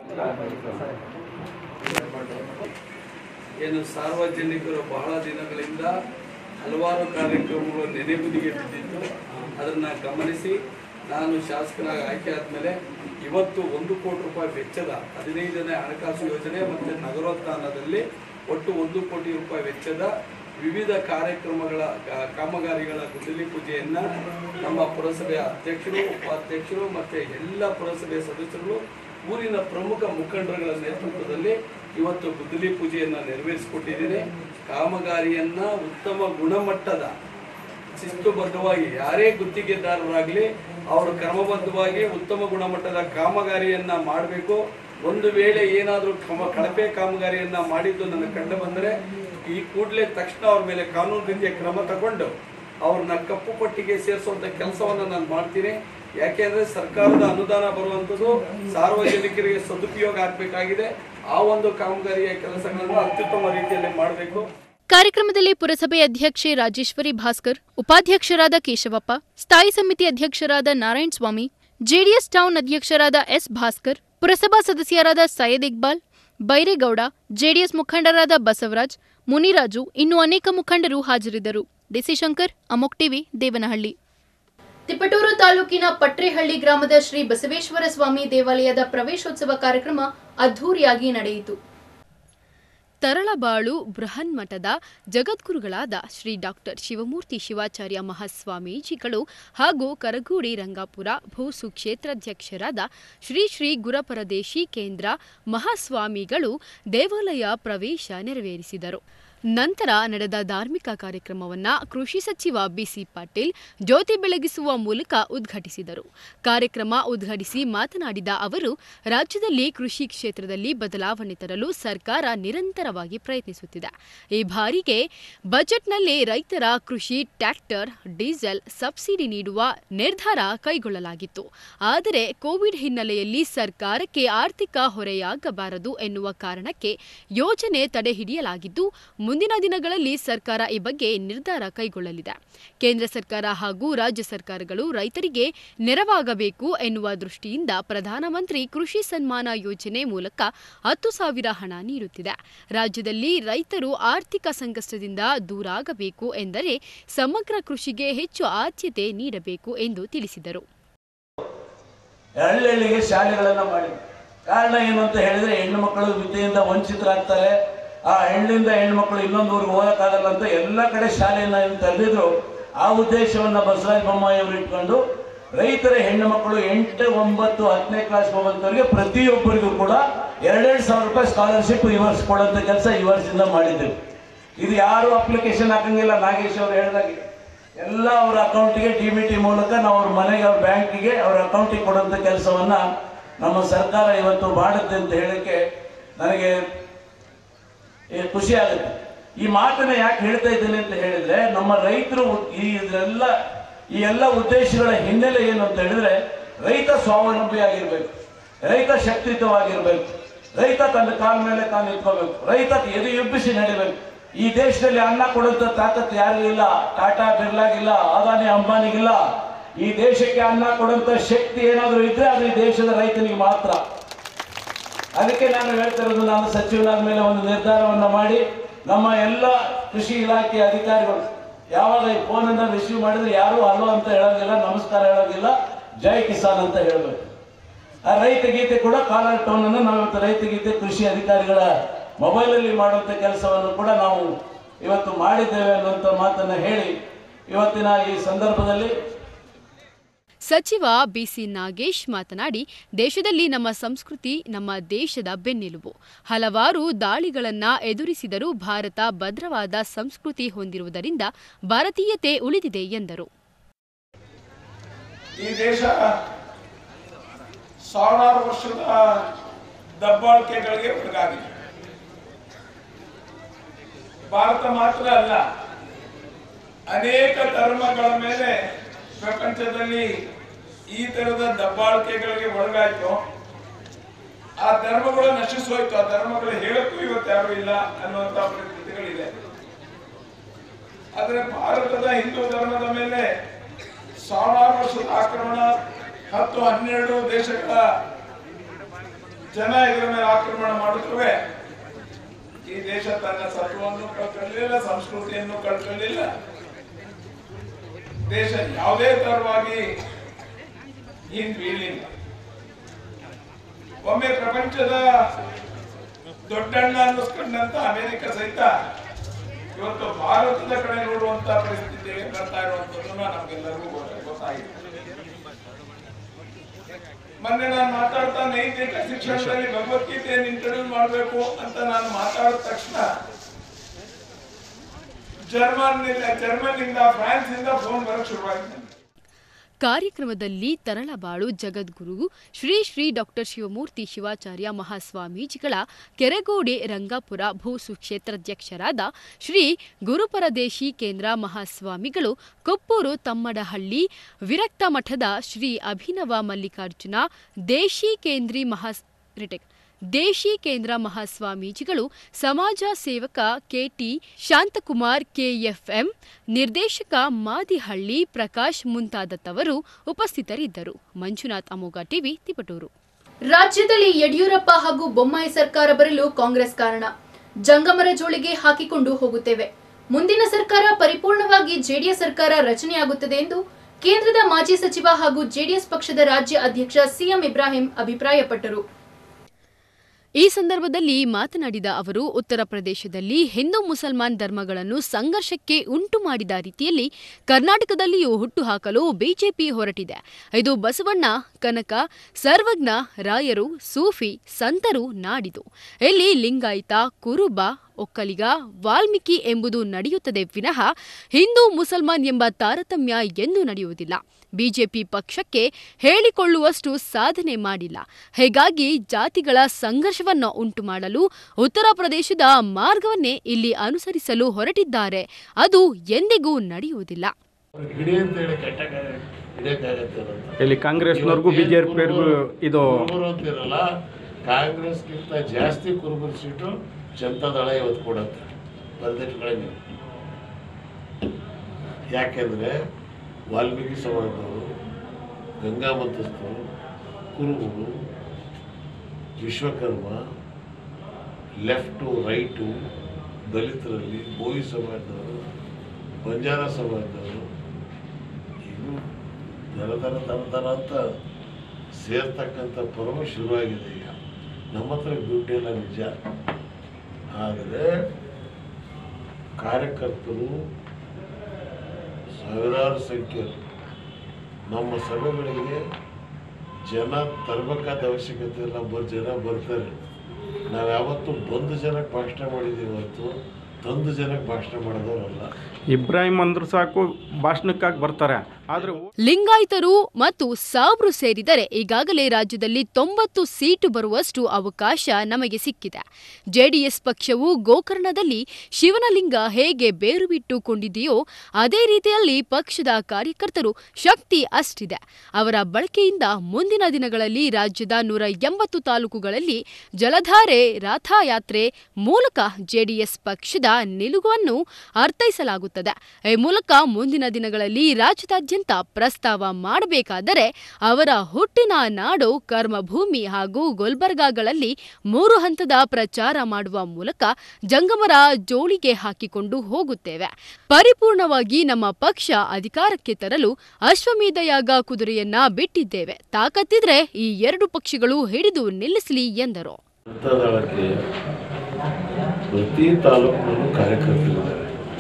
Speaker 4: ಏನು ಸಾರ್ವಜನಿಕರು ಬಹಳ ದಿನಗಳಿಂದ ಹಲವಾರು ಕಾರ್ಯಕ್ರಮಗಳು ನೆನೆಗುದಿಗೆ ಬಿದ್ದಿದ್ದು ಅದನ್ನು ಗಮನಿಸಿ ನಾನು ಶಾಸಕರಾಗಿ ಆಯ್ಕೆ ಆದಮೇಲೆ ಇವತ್ತು ಒಂದು ಕೋಟಿ ರೂಪಾಯಿ ವೆಚ್ಚದ ಹದಿನೈದನೇ ಹಣಕಾಸು ಯೋಜನೆ ಮತ್ತು ನಗರೋತ್ಥಾನದಲ್ಲಿ ಒಟ್ಟು ಒಂದು ಕೋಟಿ ರೂಪಾಯಿ ವೆಚ್ಚದ ವಿವಿಧ ಕಾರ್ಯಕ್ರಮಗಳ ಕಾ- ಕಾಮಗಾರಿಗಳ ಗುದ್ದಲಿ ಪೂಜೆಯನ್ನು ನಮ್ಮ ಪುರಸಭೆಯ ಅಧ್ಯಕ್ಷರು ಉಪಾಧ್ಯಕ್ಷರು ಮತ್ತು ಎಲ್ಲ ಪುರಸಭೆಯ ಸದಸ್ಯರು ಊರಿನ ಪ್ರಮುಖ ಮುಖಂಡರುಗಳ ನೇತೃತ್ವದಲ್ಲಿ ಇವತ್ತು ಗುದ್ದಲಿ ಪೂಜೆಯನ್ನು ನೆರವೇರಿಸಿಕೊಟ್ಟಿದ್ದೀನಿ ಕಾಮಗಾರಿಯನ್ನು ಉತ್ತಮ ಗುಣಮಟ್ಟದ ಶಿಸ್ತುಬದ್ಧವಾಗಿ ಯಾರೇ ಗುತ್ತಿಗೆದಾರರಾಗಲಿ ಅವರು ಕ್ರಮಬದ್ಧವಾಗಿ ಉತ್ತಮ ಗುಣಮಟ್ಟದ ಕಾಮಗಾರಿಯನ್ನ ಮಾಡಬೇಕು ಒಂದು ವೇಳೆ ಏನಾದರೂ ಕಮ ಕಳಪೆ ಕಾಮಗಾರಿಯನ್ನ ಮಾಡಿದ್ದು ನನಗೆ ಕಂಡು ಬಂದರೆ ಈ ಕೂಡಲೇ ತಕ್ಷಣ ಅವ್ರ ಮೇಲೆ ಕಾನೂನು ರೀತಿಯ ಕ್ರಮ ತಗೊಂಡು ಅವ್ರನ್ನ ಕಪ್ಪು ಪಟ್ಟಿಗೆ ಸೇರಿಸುವಂತ ಕೆಲಸವನ್ನ ನಾನು ಮಾಡ್ತೀನಿ ಯಾಕೆಂದ್ರೆ ಸರ್ಕಾರದ ಅನುದಾನ ಬರುವಂಥದ್ದು ಸಾರ್ವಜನಿಕರಿಗೆ ಸದುಪಯೋಗ ಆಗಬೇಕಾಗಿದೆ ಆ ಒಂದು ಕಾಮಗಾರಿಯ ಕೆಲಸಗಳನ್ನು ಅತ್ಯುತ್ತಮ ರೀತಿಯಲ್ಲಿ ಮಾಡಬೇಕು
Speaker 1: ಕಾರ್ಯಕ್ರಮದಲ್ಲಿ ಪುರಸಭೆ ಅಧ್ಯಕ್ಷೆ ರಾಜೇಶ್ವರಿ ಭಾಸ್ಕರ್ ಉಪಾಧ್ಯಕ್ಷರಾದ ಕೇಶವಪ್ಪ ಸ್ಥಾಯಿ ಸಮಿತಿ ಅಧ್ಯಕ್ಷರಾದ ನಾರಾಯಣ ಸ್ವಾಮಿ ಜೆಡಿಎಸ್ ಟೌನ್ ಅಧ್ಯಕ್ಷರಾದ ಎಸ್ ಭಾಸ್ಕರ್ ಪುರಸಭಾ ಸದಸ್ಯರಾದ ಸೈಯದ್ ಇಕ್ಬಾಲ್ ಬೈರೇಗೌಡ ಜೆಡಿಎಸ್ ಮುಖಂಡರಾದ ಬಸವರಾಜ್ ಮುನಿರಾಜು ಇನ್ನು ಅನೇಕ ಮುಖಂಡರು ಹಾಜರಿದ್ದರು ಡಿಸಿ ಶಂಕರ್ ಅಮೋಕ್ ಟಿವಿ ದೇವನಹಳ್ಳಿ ತಿಪಟೂರು ತಾಲೂಕಿನ ಪಟ್ರೆಹಳ್ಳಿ ಗ್ರಾಮದ ಶ್ರೀ ಬಸವೇಶ್ವರ ಸ್ವಾಮಿ ದೇವಾಲಯದ ಪ್ರವೇಶೋತ್ಸವ ಕಾರ್ಯಕ್ರಮ ಅದ್ಧೂರಿಯಾಗಿ ನಡೆಯಿತು
Speaker 5: ತರಳಬಾಳು ಬೃಹನ್ಮಠದ ಜಗದ್ಗುರುಗಳಾದ ಶ್ರೀ ಡಾಕ್ಟರ್ ಶಿವಮೂರ್ತಿ ಶಿವಾಚಾರ್ಯ ಮಹಾಸ್ವಾಮೀಜಿಗಳು ಹಾಗೂ ಕರಗೂಡಿ ರಂಗಾಪುರ ಭೂಸು ಕ್ಷೇತ್ರಾಧ್ಯಕ್ಷರಾದ ಶ್ರೀ ಶ್ರೀ ಗುರಪರದೇಶಿ ಕೇಂದ್ರ ಮಹಾಸ್ವಾಮಿಗಳು ದೇವಾಲಯ ಪ್ರವೇಶ ನೆರವೇರಿಸಿದರು ನಂತರ ನಡೆದ ಧಾರ್ಮಿಕ ಕಾರ್ಯಕ್ರಮವನ್ನ ಕೃಷಿ ಸಚಿವ ಬಿಸಿ ಪಾಟೀಲ್ ಜ್ಯೋತಿ ಬೆಳಗಿಸುವ ಮೂಲಕ ಉದ್ಘಾಟಿಸಿದರು ಕಾರ್ಯಕ್ರಮ ಉದ್ಘಾಟಿಸಿ ಮಾತನಾಡಿದ ಅವರು ರಾಜ್ಯದಲ್ಲಿ ಕೃಷಿ ಕ್ಷೇತ್ರದಲ್ಲಿ ಬದಲಾವಣೆ ತರಲು ಸರ್ಕಾರ ನಿರಂತರವಾಗಿ ಪ್ರಯತ್ನಿಸುತ್ತಿದೆ ಈ ಬಾರಿಗೆ ಬಜೆಟ್ನಲ್ಲಿ ರೈತರ ಕೃಷಿ ಟ್ರ್ಯಾಕ್ಟರ್ ಡೀಸೆಲ್ ಸಬ್ಸಿಡಿ ನೀಡುವ ನಿರ್ಧಾರ ಕೈಗೊಳ್ಳಲಾಗಿತ್ತು ಆದರೆ ಕೋವಿಡ್ ಹಿನ್ನೆಲೆಯಲ್ಲಿ ಸರ್ಕಾರಕ್ಕೆ ಆರ್ಥಿಕ ಹೊರೆಯಾಗಬಾರದು ಎನ್ನುವ ಕಾರಣಕ್ಕೆ ಯೋಜನೆ ತಡೆಹಿಡಿಯಲಾಗಿದ್ದು ಮುಂದಿನ ದಿನಗಳಲ್ಲಿ ಸರ್ಕಾರ ಈ ಬಗ್ಗೆ ನಿರ್ಧಾರ ಕೈಗೊಳ್ಳಲಿದೆ ಕೇಂದ್ರ ಸರ್ಕಾರ ಹಾಗೂ ರಾಜ್ಯ ಸರ್ಕಾರಗಳು ರೈತರಿಗೆ ನೆರವಾಗಬೇಕು ಎನ್ನುವ ದೃಷ್ಟಿಯಿಂದ ಪ್ರಧಾನಮಂತ್ರಿ ಕೃಷಿ ಸನ್ಮಾನ ಯೋಜನೆ ಮೂಲಕ ಹತ್ತು ಸಾವಿರ ಹಣ ನೀಡುತ್ತಿದೆ ರಾಜ್ಯದಲ್ಲಿ ರೈತರು ಆರ್ಥಿಕ ಸಂಕಷ್ಟದಿಂದ ದೂರಾಗಬೇಕು ಎಂದರೆ ಸಮಗ್ರ ಕೃಷಿಗೆ ಹೆಚ್ಚು ಆದ್ಯತೆ ನೀಡಬೇಕು ಎಂದು ತಿಳಿಸಿದರು
Speaker 6: ಹಳ್ಳಿಗೆ ಶಾಲೆಗಳನ್ನ ಮಾಡಿ ಕಾರಣ ಏನು ಅಂತ ಹೇಳಿದ್ರೆ ಹೆಣ್ಣು ಮಕ್ಕಳು ವಿದ್ಯೆಯಿಂದ ವಂಚಿತರಾಗ್ತಾರೆ ಆ ಹೆಣ್ಣಿಂದ ಹೆಣ್ಮಕ್ಳು ಇನ್ನೊಂದು ಊರಿಗೆ ಹೋಗಕ್ಕಾಗಲ್ಲ ಅಂತ ಎಲ್ಲ ಕಡೆ ಶಾಲೆಯನ್ನ ಏನು ತೆರೆದಿದ್ರು ಆ ಉದ್ದೇಶವನ್ನ ಬಸವರಾಜ ಬೊಮ್ಮಾಯಿ ಅವರು ಇಟ್ಕೊಂಡು ರೈತರ ಹೆಣ್ಣು ಮಕ್ಕಳು ಎಂಟು ಒಂಬತ್ತು ಹತ್ತನೇ ಕ್ಲಾಸ್ ಹೋಗುವಂತವರಿಗೆ ಪ್ರತಿಯೊಬ್ಬರಿಗೂ ಕೂಡ ಎರಡೆರಡು ಸಾವಿರ ರೂಪಾಯಿ ಸ್ಕಾಲರ್ಶಿಪ್ ಈ ವರ್ಷ ಕೊಡುವಂತ ಕೆಲಸ ಈ ವರ್ಷದಿಂದ ಮಾಡಿದ್ದೇವೆ ಇದು ಯಾರು ಅಪ್ಲಿಕೇಶನ್ ಹಾಕಂಗಿಲ್ಲ ನಾಗೇಶ್ ಅವರು ಹೇಳಿದಾಗೆ ಎಲ್ಲ ಅವರ ಅಕೌಂಟಿಗೆ ಡಿ ಬಿ ಟಿ ಮೂಲಕ ನಾವು ಅವ್ರ ಮನೆಗೆ ಅವ್ರ ಬ್ಯಾಂಕಿಗೆ ಅವ್ರ ಅಕೌಂಟಿಗೆ ಕೊಡುವಂಥ ಕೆಲಸವನ್ನ ನಮ್ಮ ಸರ್ಕಾರ ಇವತ್ತು ಮಾಡುತ್ತೆ ಅಂತ ಹೇಳಕ್ಕೆ ನನಗೆ ಏ, ಖುಷಿ ಆಗುತ್ತೆ ಈ ಮಾತನ್ನ ಯಾಕೆ ಹೇಳ್ತಾ ಇದ್ದೇನೆ ಅಂತ ಹೇಳಿದ್ರೆ ನಮ್ಮ ರೈತರು ಈ ಇದೆಲ್ಲ ಈ ಎಲ್ಲ ಉದ್ದೇಶಗಳ ಹಿನ್ನೆಲೆ ಏನು ಅಂತ ಹೇಳಿದ್ರೆ ರೈತ ಸ್ವಾವಲಂಬಿ ಆಗಿರ್ಬೇಕು ರೈತ ಶಕ್ತಿಯುತವಾಗಿರ್ಬೇಕು ರೈತ ತನ್ನ ಕಾಲ ಮೇಲೆ ತಾನು ನಿಂತ್ಕೋಬೇಕು ರೈತ ಎದೆ ಎಬ್ಬಿಸಿ ನಡಿಬೇಕು ಈ ದೇಶದಲ್ಲಿ ಅನ್ನ ಕೊಡುವಂತ ತಾಕತ್ತು ಯಾರಿಗಿಲ್ಲ ಟಾಟಾ ಬಿರ್ಲಾಗಿಲ್ಲ ಅದಾನಿ ಅಂಬಾನಿಗಿಲ್ಲ ಈ ದೇಶಕ್ಕೆ ಅನ್ನ ಕೊಡುವಂತ ಶಕ್ತಿ ಏನಾದರೂ ಇದ್ರೆ ಅದು ಈ ದೇಶದ ರೈತನಿಗೆ ಮಾತ್ರ ಅದಕ್ಕೆ ನಾನು ಹೇಳ್ತಾ ಇರೋದು ನಾನು ಸಚಿವನಾದ ಮೇಲೆ ಒಂದು ನಿರ್ಧಾರವನ್ನ ಮಾಡಿ ನಮ್ಮ ಎಲ್ಲ ಕೃಷಿ ಇಲಾಖೆ ಅಧಿಕಾರಿಗಳು ಯಾವಾಗ ಈ ಫೋನನ್ನ ರಿಸೀವ್ ಮಾಡಿದ್ರೆ ಯಾರು ಹಲೋ ಅಂತ ಹೇಳೋದಿಲ್ಲ ನಮಸ್ಕಾರ ಹೇಳೋದಿಲ್ಲ ಜೈ ಕಿಸಾನ್ ಅಂತ ಹೇಳಬೇಕು ಆ ರೈತ ಗೀತೆ ಕೂಡ ಕಾಲರ್ ಟೋನ್ ಅನ್ನು ನಾವು ಇವತ್ತು ರೈತ ಗೀತೆ ಕೃಷಿ ಅಧಿಕಾರಿಗಳ ಮೊಬೈಲ್ ಅಲ್ಲಿ ಮಾಡುವಂತ ಕೆಲಸವನ್ನು ಕೂಡ ನಾವು ಇವತ್ತು ಮಾಡಿದ್ದೇವೆ ಅನ್ನುವಂಥ ಮಾತನ್ನ ಹೇಳಿ ಇವತ್ತಿನ ಈ ಸಂದರ್ಭದಲ್ಲಿ
Speaker 5: ಸಚಿವ ಬಿಸಿ ನಾಗೇಶ್ ಮಾತನಾಡಿ ದೇಶದಲ್ಲಿ ನಮ್ಮ ಸಂಸ್ಕೃತಿ ನಮ್ಮ ದೇಶದ ಬೆನ್ನೆಲುಬು ಹಲವಾರು ದಾಳಿಗಳನ್ನ ಎದುರಿಸಿದರೂ ಭಾರತ ಭದ್ರವಾದ ಸಂಸ್ಕೃತಿ ಹೊಂದಿರುವುದರಿಂದ ಭಾರತೀಯತೆ ಉಳಿದಿದೆ ಎಂದರು
Speaker 7: ಈ ದೇಶ ಸಾವಿರಾರು ವರ್ಷದ ದಬ್ಬಾಳಿಕೆಗಳಿಗೆ ಒಳಗಾಗಿದೆ ಭಾರತ ಮಾತ್ರ ಅಲ್ಲ ಅನೇಕ ಧರ್ಮಗಳ ಮೇಲೆ ಪ್ರಪಂಚದಲ್ಲಿ ಈ ತರದ ದಬ್ಬಾಳಿಕೆಗಳಿಗೆ ಒಳಗಾಯ್ತು ಆ ಧರ್ಮಗಳು ನಶಿಸೋಯ್ತು ಆ ಧರ್ಮಗಳು ಹೇಳಕ್ಕೂ ಇವತ್ತು ಯಾರು ಇಲ್ಲ ಅನ್ನುವಂತ ಪರಿಸ್ಥಿತಿಗಳಿದೆ ಆದರೆ ಭಾರತದ ಹಿಂದೂ ಧರ್ಮದ ಮೇಲೆ ಸಾವಿರಾರು ವರ್ಷದ ಆಕ್ರಮಣ ಹತ್ತು ಹನ್ನೆರಡು ದೇಶಗಳ ಜನ ಇದರ ಮೇಲೆ ಆಕ್ರಮಣ ಮಾಡಿದ್ರು ಈ ದೇಶ ತನ್ನ ಸತ್ವವನ್ನು ಕಳ್ಕೊಳ್ಳಿಲ್ಲ ಸಂಸ್ಕೃತಿಯನ್ನು ಕಳ್ಕೊಳ್ಳಿಲ್ಲ ದೇಶ ಯಾವುದೇ ತರವಾಗಿ ಹಿಂದ್ಬೀಳಿಲ್ಲ ಒಮ್ಮೆ ಪ್ರಪಂಚದ ದೊಡ್ಡಣ್ಣ ಅನ್ನಿಸ್ಕೊಂಡಂತ ಅಮೆರಿಕ ಸಹಿತ ಇವತ್ತು ಭಾರತದ ಕಡೆ ನೋಡುವಂತ ಪರಿಸ್ಥಿತಿಗೆ ಬರ್ತಾ ಇರುವಂತದ್ದನ್ನ ನಮ್ಗೆಲ್ಲರಿಗೂ ಗೊತ್ತ- ಗೊತ್ತಾಗಿದೆ ಮೊನ್ನೆ ನಾನು ಮಾತಾಡ್ತಾ ನೈತಿಕ ಶಿಕ್ಷಣದಲ್ಲಿ ಭಗವದ್ಗೀತೆಯನ್ನು ಇಂಟ್ರೊಡ್ಯೂಸ್ ಮಾಡಬೇಕು ಅಂತ ನಾನು ಮಾತಾಡಿದ ತಕ್ಷಣ ಜರ್ಮನ್ ಜರ್ಮನ್ ಇಂದ ಫ್ರಾನ್ಸ್ ಇಂದ ಫೋನ್ ಬರಕ್ ಶುರುವಾಗಿದೆ
Speaker 5: ಕಾರ್ಯಕ್ರಮದಲ್ಲಿ ತರಳಬಾಳು ಜಗದ್ಗುರು ಶ್ರೀ ಶ್ರೀ ಡಾಕ್ಟರ್ ಶಿವಮೂರ್ತಿ ಶಿವಾಚಾರ್ಯ ಮಹಾಸ್ವಾಮೀಜಿಗಳ ಕೆರೆಗೋಡೆ ರಂಗಾಪುರ ಭೂಸು ಕ್ಷೇತ್ರಾಧ್ಯಕ್ಷರಾದ ಶ್ರೀ ಗುರುಪರದೇಶಿ ಕೇಂದ್ರ ಮಹಾಸ್ವಾಮಿಗಳು ಕೊಪ್ಪೂರು ತಮ್ಮಡಹಳ್ಳಿ ವಿರಕ್ತ ಮಠದ ಶ್ರೀ ಅಭಿನವ ಮಲ್ಲಿಕಾರ್ಜುನ ದೇಶಿ ಕೇಂದ್ರಿ ಮಹಾಸ್ ರಿಟೆಕ್ ದೇಶಿ ಕೇಂದ್ರ ಮಹಾಸ್ವಾಮೀಜಿಗಳು ಸಮಾಜ ಸೇವಕ ಕೆಟಿ ಶಾಂತಕುಮಾರ್ ಕೆಎಫ್ಎಂ ನಿರ್ದೇಶಕ ಮಾದಿಹಳ್ಳಿ ಪ್ರಕಾಶ್ ಮುಂತಾದತ್ತವರು ಉಪಸ್ಥಿತರಿದ್ದರು ಮಂಜುನಾಥ್ ಅಮೋಘ ಟಿವಿ ತಿಪಟೂರು
Speaker 1: ರಾಜ್ಯದಲ್ಲಿ ಯಡಿಯೂರಪ್ಪ ಹಾಗೂ ಬೊಮ್ಮಾಯಿ ಸರ್ಕಾರ ಬರಲು ಕಾಂಗ್ರೆಸ್ ಕಾರಣ ಜಂಗಮರ ಜೋಳಿಗೆ ಹಾಕಿಕೊಂಡು ಹೋಗುತ್ತೇವೆ ಮುಂದಿನ ಸರ್ಕಾರ ಪರಿಪೂರ್ಣವಾಗಿ ಜೆಡಿಎಸ್ ಸರ್ಕಾರ ರಚನೆಯಾಗುತ್ತದೆ ಎಂದು ಕೇಂದ್ರದ ಮಾಜಿ ಸಚಿವ ಹಾಗೂ ಜೆಡಿಎಸ್ ಪಕ್ಷದ ರಾಜ್ಯ ಅಧ್ಯಕ್ಷ ಸಿಎಂ ಇಬ್ರಾಹಿಂ ಅಭಿಪ್ರಾಯಪಟ್ಟರು
Speaker 5: ಈ ಸಂದರ್ಭದಲ್ಲಿ ಮಾತನಾಡಿದ ಅವರು ಉತ್ತರ ಪ್ರದೇಶದಲ್ಲಿ ಹಿಂದೂ ಮುಸಲ್ಮಾನ್ ಧರ್ಮಗಳನ್ನು ಸಂಘರ್ಷಕ್ಕೆ ಉಂಟು ಮಾಡಿದ ರೀತಿಯಲ್ಲಿ ಕರ್ನಾಟಕದಲ್ಲಿಯೂ ಹುಟ್ಟುಹಾಕಲು ಬಿಜೆಪಿ ಹೊರಟಿದೆ ಇದು ಬಸವಣ್ಣ ಕನಕ ಸರ್ವಜ್ಞ ರಾಯರು ಸೂಫಿ ಸಂತರು ನಾಡಿದು ಇಲ್ಲಿ ಲಿಂಗಾಯತ ಕುರುಬ ಒಕ್ಕಲಿಗ ವಾಲ್ಮೀಕಿ ಎಂಬುದು ನಡೆಯುತ್ತದೆ ವಿನಃ ಹಿಂದೂ ಮುಸಲ್ಮಾನ್ ಎಂಬ ತಾರತಮ್ಯ ಎಂದೂ ನಡೆಯುವುದಿಲ್ಲ ಬಿಜೆಪಿ ಪಕ್ಷಕ್ಕೆ ಹೇಳಿಕೊಳ್ಳುವಷ್ಟು ಸಾಧನೆ ಮಾಡಿಲ್ಲ ಹೀಗಾಗಿ ಜಾತಿಗಳ ಸಂಘರ್ಷವನ್ನು ಉಂಟು ಮಾಡಲು ಉತ್ತರ ಪ್ರದೇಶದ ಮಾರ್ಗವನ್ನೇ ಇಲ್ಲಿ ಅನುಸರಿಸಲು ಹೊರಟಿದ್ದಾರೆ ಅದು ಎಂದಿಗೂ ನಡೆಯುವುದಿಲ್ಲ
Speaker 8: ಹಿಡಿ ಅಂತ ಹೇಳಿ ಕೆಟ್ಟ ಹಿಡಿಯಕ್ಕಾಗತ್ತೆ ಅಂತ
Speaker 9: ಇಲ್ಲಿ ಕಾಂಗ್ರೆಸ್ನವ್ರಿಗೂ ಬಿಜೆಪಿಯವ್ರಿಗೂ ಇದು
Speaker 8: ಕುರುಬರು ಅಂತಿರಲ್ಲ ಕಾಂಗ್ರೆಸ್ಗಿಂತ ಜಾಸ್ತಿ ಕುರುಬರ ಸೀಟು ಜನತಾದಳ ಇವತ್ತು ಕೊಡತ್ತೆ ಬರೆದಿಟ್ಕೊಳ್ಳಿ ನೀವು ಯಾಕೆಂದ್ರೆ ವಾಲ್ಮೀಕಿ ಸಮಾಜದವರು ಗಂಗಾ ಮತಸ್ಥರು ಕುರುಬರು ವಿಶ್ವಕರ್ಮ ಲೆಫ್ಟು ರೈಟು ದಲಿತರಲ್ಲಿ ಬೋಯಿ ಸಮಾಜದವರು ಬಂಜಾರ ಸಮಾಜದವರು ಇದು ದರ ದರ ದರ ದರ ಅಂತ ಸೇರ್ತಕ್ಕಂಥ ಪರ್ವ ಶುರುವಾಗಿದೆ ಈಗ ನಮ್ಮ ಹತ್ರ ದುಡ್ಡೆಲ್ಲ ನಿಜ ಆದರೆ ಕಾರ್ಯಕರ್ತರು ಸಾವಿರಾರು ಸಂಖ್ಯೆಯಲ್ಲಿ ನಮ್ಮ ಸಭೆಗಳಿಗೆ ಜನ ತರಬೇಕಾದ ಅವಶ್ಯಕತೆ ಇಲ್ಲ ಬರ್ ಜನ ಬರ್ತಾರೆ ನಾವು ಯಾವತ್ತೂ ಬಂದು ಜನಕ್ಕೆ ಭಾಷಣ ಮಾಡಿದ್ದೀವಿ ಹೊರತು ತಂದು ಜನಕ್ಕೆ ಭಾಷಣ ಮಾಡಿದವರಲ್ಲ
Speaker 9: ಇಬ್ರಾಹಿಂ ಅಂದ್ರು ಸಾಕು ಭಾಷಣಕ್ಕಾಗಿ ಬರ್ತಾರೆ ಆದರೆ
Speaker 5: ಲಿಂಗಾಯತರು ಮತ್ತು ಸಾಬ್ರು ಸೇರಿದರೆ ಈಗಾಗಲೇ ರಾಜ್ಯದಲ್ಲಿ ತೊಂಬತ್ತು ಸೀಟು ಬರುವಷ್ಟು ಅವಕಾಶ ನಮಗೆ ಸಿಕ್ಕಿದೆ ಜೆಡಿಎಸ್ ಪಕ್ಷವು ಗೋಕರ್ಣದಲ್ಲಿ ಶಿವನಲಿಂಗ ಹೇಗೆ ಬೇರು ಬಿಟ್ಟುಕೊಂಡಿದೆಯೋ ಅದೇ ರೀತಿಯಲ್ಲಿ ಪಕ್ಷದ ಕಾರ್ಯಕರ್ತರು ಶಕ್ತಿ ಅಷ್ಟಿದೆ ಅವರ ಬಳಕೆಯಿಂದ ಮುಂದಿನ ದಿನಗಳಲ್ಲಿ ರಾಜ್ಯದ ನೂರ ಎಂಬತ್ತು ತಾಲೂಕುಗಳಲ್ಲಿ ಜಲಧಾರೆ ರಾಥಯಾತ್ರೆ ಮೂಲಕ ಜೆಡಿಎಸ್ ಪಕ್ಷದ ನಿಲುವನ್ನು ಅರ್ಥೈಸಲಾಗುತ್ತದೆ ಈ ಮೂಲಕ ಮುಂದಿನ ದಿನಗಳಲ್ಲಿ ರಾಜ್ಯದಾದ್ಯಂತ ಪ್ರಸ್ತಾವ ಮಾಡಬೇಕಾದರೆ ಅವರ ಹುಟ್ಟಿನ ನಾಡು ಕರ್ಮಭೂಮಿ ಹಾಗೂ ಗುಲ್ಬರ್ಗಾಗಳಲ್ಲಿ ಮೂರು ಹಂತದ ಪ್ರಚಾರ ಮಾಡುವ ಮೂಲಕ ಜಂಗಮರ ಜೋಳಿಗೆ ಹಾಕಿಕೊಂಡು ಹೋಗುತ್ತೇವೆ ಪರಿಪೂರ್ಣವಾಗಿ ನಮ್ಮ ಪಕ್ಷ ಅಧಿಕಾರಕ್ಕೆ ತರಲು ಅಶ್ವಮೇಧ ಯಾಗ ಕುದುರೆಯನ್ನ ಬಿಟ್ಟಿದ್ದೇವೆ ತಾಕತ್ತಿದ್ರೆ ಈ ಎರಡು ಪಕ್ಷಗಳು ಹಿಡಿದು ನಿಲ್ಲಿಸಲಿ ಎಂದರು
Speaker 8: ಜನತಾದಳಕ್ಕೆ ಪ್ರತಿ ತಾಲೂಕಿನಲ್ಲೂ ಕಾರ್ಯಕರ್ತರಿದ್ದಾರೆ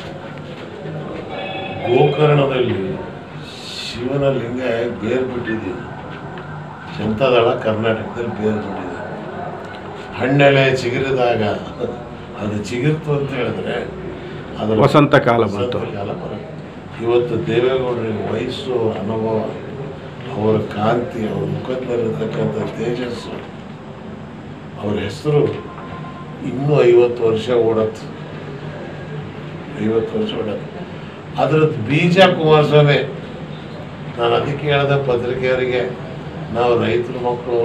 Speaker 8: ಗೋಕರ್ಣದಲ್ಲಿ ಶಿವನ ಲಿಂಗ ಬೇರ್ ಬಿಟ್ಟಿದೆ ಜನತಾದಳ ಕರ್ನಾಟಕದಲ್ಲಿ ಬೇರ್ ಬಿಟ್ಟಿದೆ ಹಣ್ಣೆಲೆ ಚಿಗುರಿದಾಗ ಅದು ಚಿಗುರ್ತು ಅಂತ ಹೇಳಿದ್ರೆ ಅದರ
Speaker 9: ವಸಂತ ಕಾಲ
Speaker 8: ವಸಂತ
Speaker 9: ಬಂತು.
Speaker 8: ಕಾಲ ಬರುತ್ತೆ. ಇವತ್ತು ದೇವೇಗೌಡರಿಗೆ ವಯಸ್ಸು ಅನುಭವ ಅವರ ಕಾಂತಿ ಅವರ ಮುಖದಲ್ಲಿರತಕ್ಕಂಥ ತೇಜಸ್ಸು ಅವ್ರ ಹೆಸರು ಇನ್ನೂ ಐವತ್ತು ವರ್ಷ ಓಡತ್ತೆ ಐವತ್ತು ವರ್ಷ ಓಡತ್ತೆ ಅದ್ರದ್ದು ಬೀಜ ಕುಮಾರಸ್ವಾಮಿ ನಾನು ಅದಕ್ಕೆ ಹೇಳಿದೆ ಪತ್ರಿಕೆಯವರಿಗೆ ನಾವು ರೈತರ ಮಕ್ಕಳು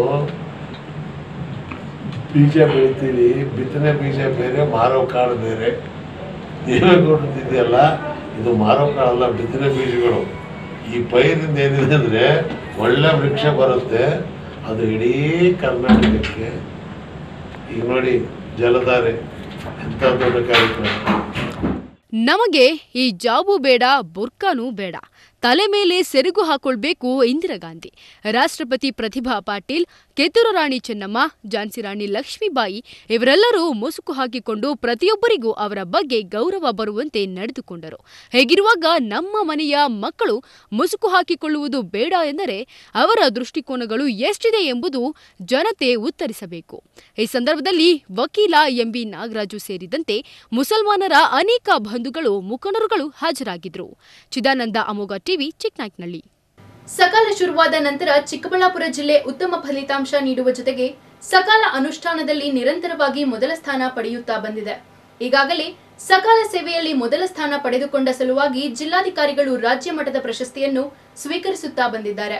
Speaker 8: ಬೀಜ ಬೆಳಿತೀವಿ ಬಿತ್ತನೆ ಬೀಜ ಬೇರೆ ಮಾರೋ ಕಾಳು ಬೇರೆ ದೇವೇಗೌಡರದ್ದು ಇದೆಯಲ್ಲ ಇದು ಮಾರೋ ಕಾಳಲ್ಲ ಬಿತ್ತನೆ ಬೀಜಗಳು ಈ ಪೈರಿಂದ ಏನಿದೆ ಅಂದರೆ ಒಳ್ಳೆ ವೃಕ್ಷ ಬರುತ್ತೆ ಅದು ಇಡೀ ಕರ್ನಾಟಕಕ್ಕೆ ಈಗ ನೋಡಿ ಜಲಧಾರೆ ಎಂಥ ದೊಡ್ಡ ಕಾರ್ಯಕ್ರಮ
Speaker 5: ನಮಗೆ ಈ ಜಾಬು ಬೇಡ ಬುರ್ಕಾನೂ ಬೇಡ ತಲೆ ಮೇಲೆ ಸೆರಗು ಹಾಕೊಳ್ಬೇಕು ಇಂದಿರಾ ಗಾಂಧಿ ರಾಷ್ಟ್ರಪತಿ ಪ್ರತಿಭಾ ಪಾಟೀಲ್ ಕಿತ್ತೂರು ರಾಣಿ ಚೆನ್ನಮ್ಮ ಝಾನ್ಸಿ ರಾಣಿ ಲಕ್ಷ್ಮೀಬಾಯಿ ಇವರೆಲ್ಲರೂ ಮುಸುಕು ಹಾಕಿಕೊಂಡು ಪ್ರತಿಯೊಬ್ಬರಿಗೂ ಅವರ ಬಗ್ಗೆ ಗೌರವ ಬರುವಂತೆ ನಡೆದುಕೊಂಡರು ಹೇಗಿರುವಾಗ ನಮ್ಮ ಮನೆಯ ಮಕ್ಕಳು ಮುಸುಕು ಹಾಕಿಕೊಳ್ಳುವುದು ಬೇಡ ಎಂದರೆ ಅವರ ದೃಷ್ಟಿಕೋನಗಳು ಎಷ್ಟಿದೆ ಎಂಬುದು ಜನತೆ ಉತ್ತರಿಸಬೇಕು ಈ ಸಂದರ್ಭದಲ್ಲಿ ವಕೀಲ ಎಂಬಿ ನಾಗರಾಜು ಸೇರಿದಂತೆ ಮುಸಲ್ಮಾನರ ಅನೇಕ ಬಂಧುಗಳು ಮುಖಂಡರುಗಳು ಹಾಜರಾಗಿದ್ದರು ಚಿದಾನಂದ ಅಮೋಘ ಟಿವಿ ಚಿಕ್ಕನಾಯ್ಕನಹಳ್ಳಿ
Speaker 1: ಸಕಾಲ ಶುರುವಾದ ನಂತರ ಚಿಕ್ಕಬಳ್ಳಾಪುರ ಜಿಲ್ಲೆ ಉತ್ತಮ ಫಲಿತಾಂಶ ನೀಡುವ ಜೊತೆಗೆ ಸಕಾಲ ಅನುಷ್ಠಾನದಲ್ಲಿ ನಿರಂತರವಾಗಿ ಮೊದಲ ಸ್ಥಾನ ಪಡೆಯುತ್ತಾ ಬಂದಿದೆ ಈಗಾಗಲೇ ಸಕಾಲ ಸೇವೆಯಲ್ಲಿ ಮೊದಲ ಸ್ಥಾನ ಪಡೆದುಕೊಂಡ ಸಲುವಾಗಿ ಜಿಲ್ಲಾಧಿಕಾರಿಗಳು ರಾಜ್ಯ ಮಟ್ಟದ ಪ್ರಶಸ್ತಿಯನ್ನು ಸ್ವೀಕರಿಸುತ್ತಾ ಬಂದಿದ್ದಾರೆ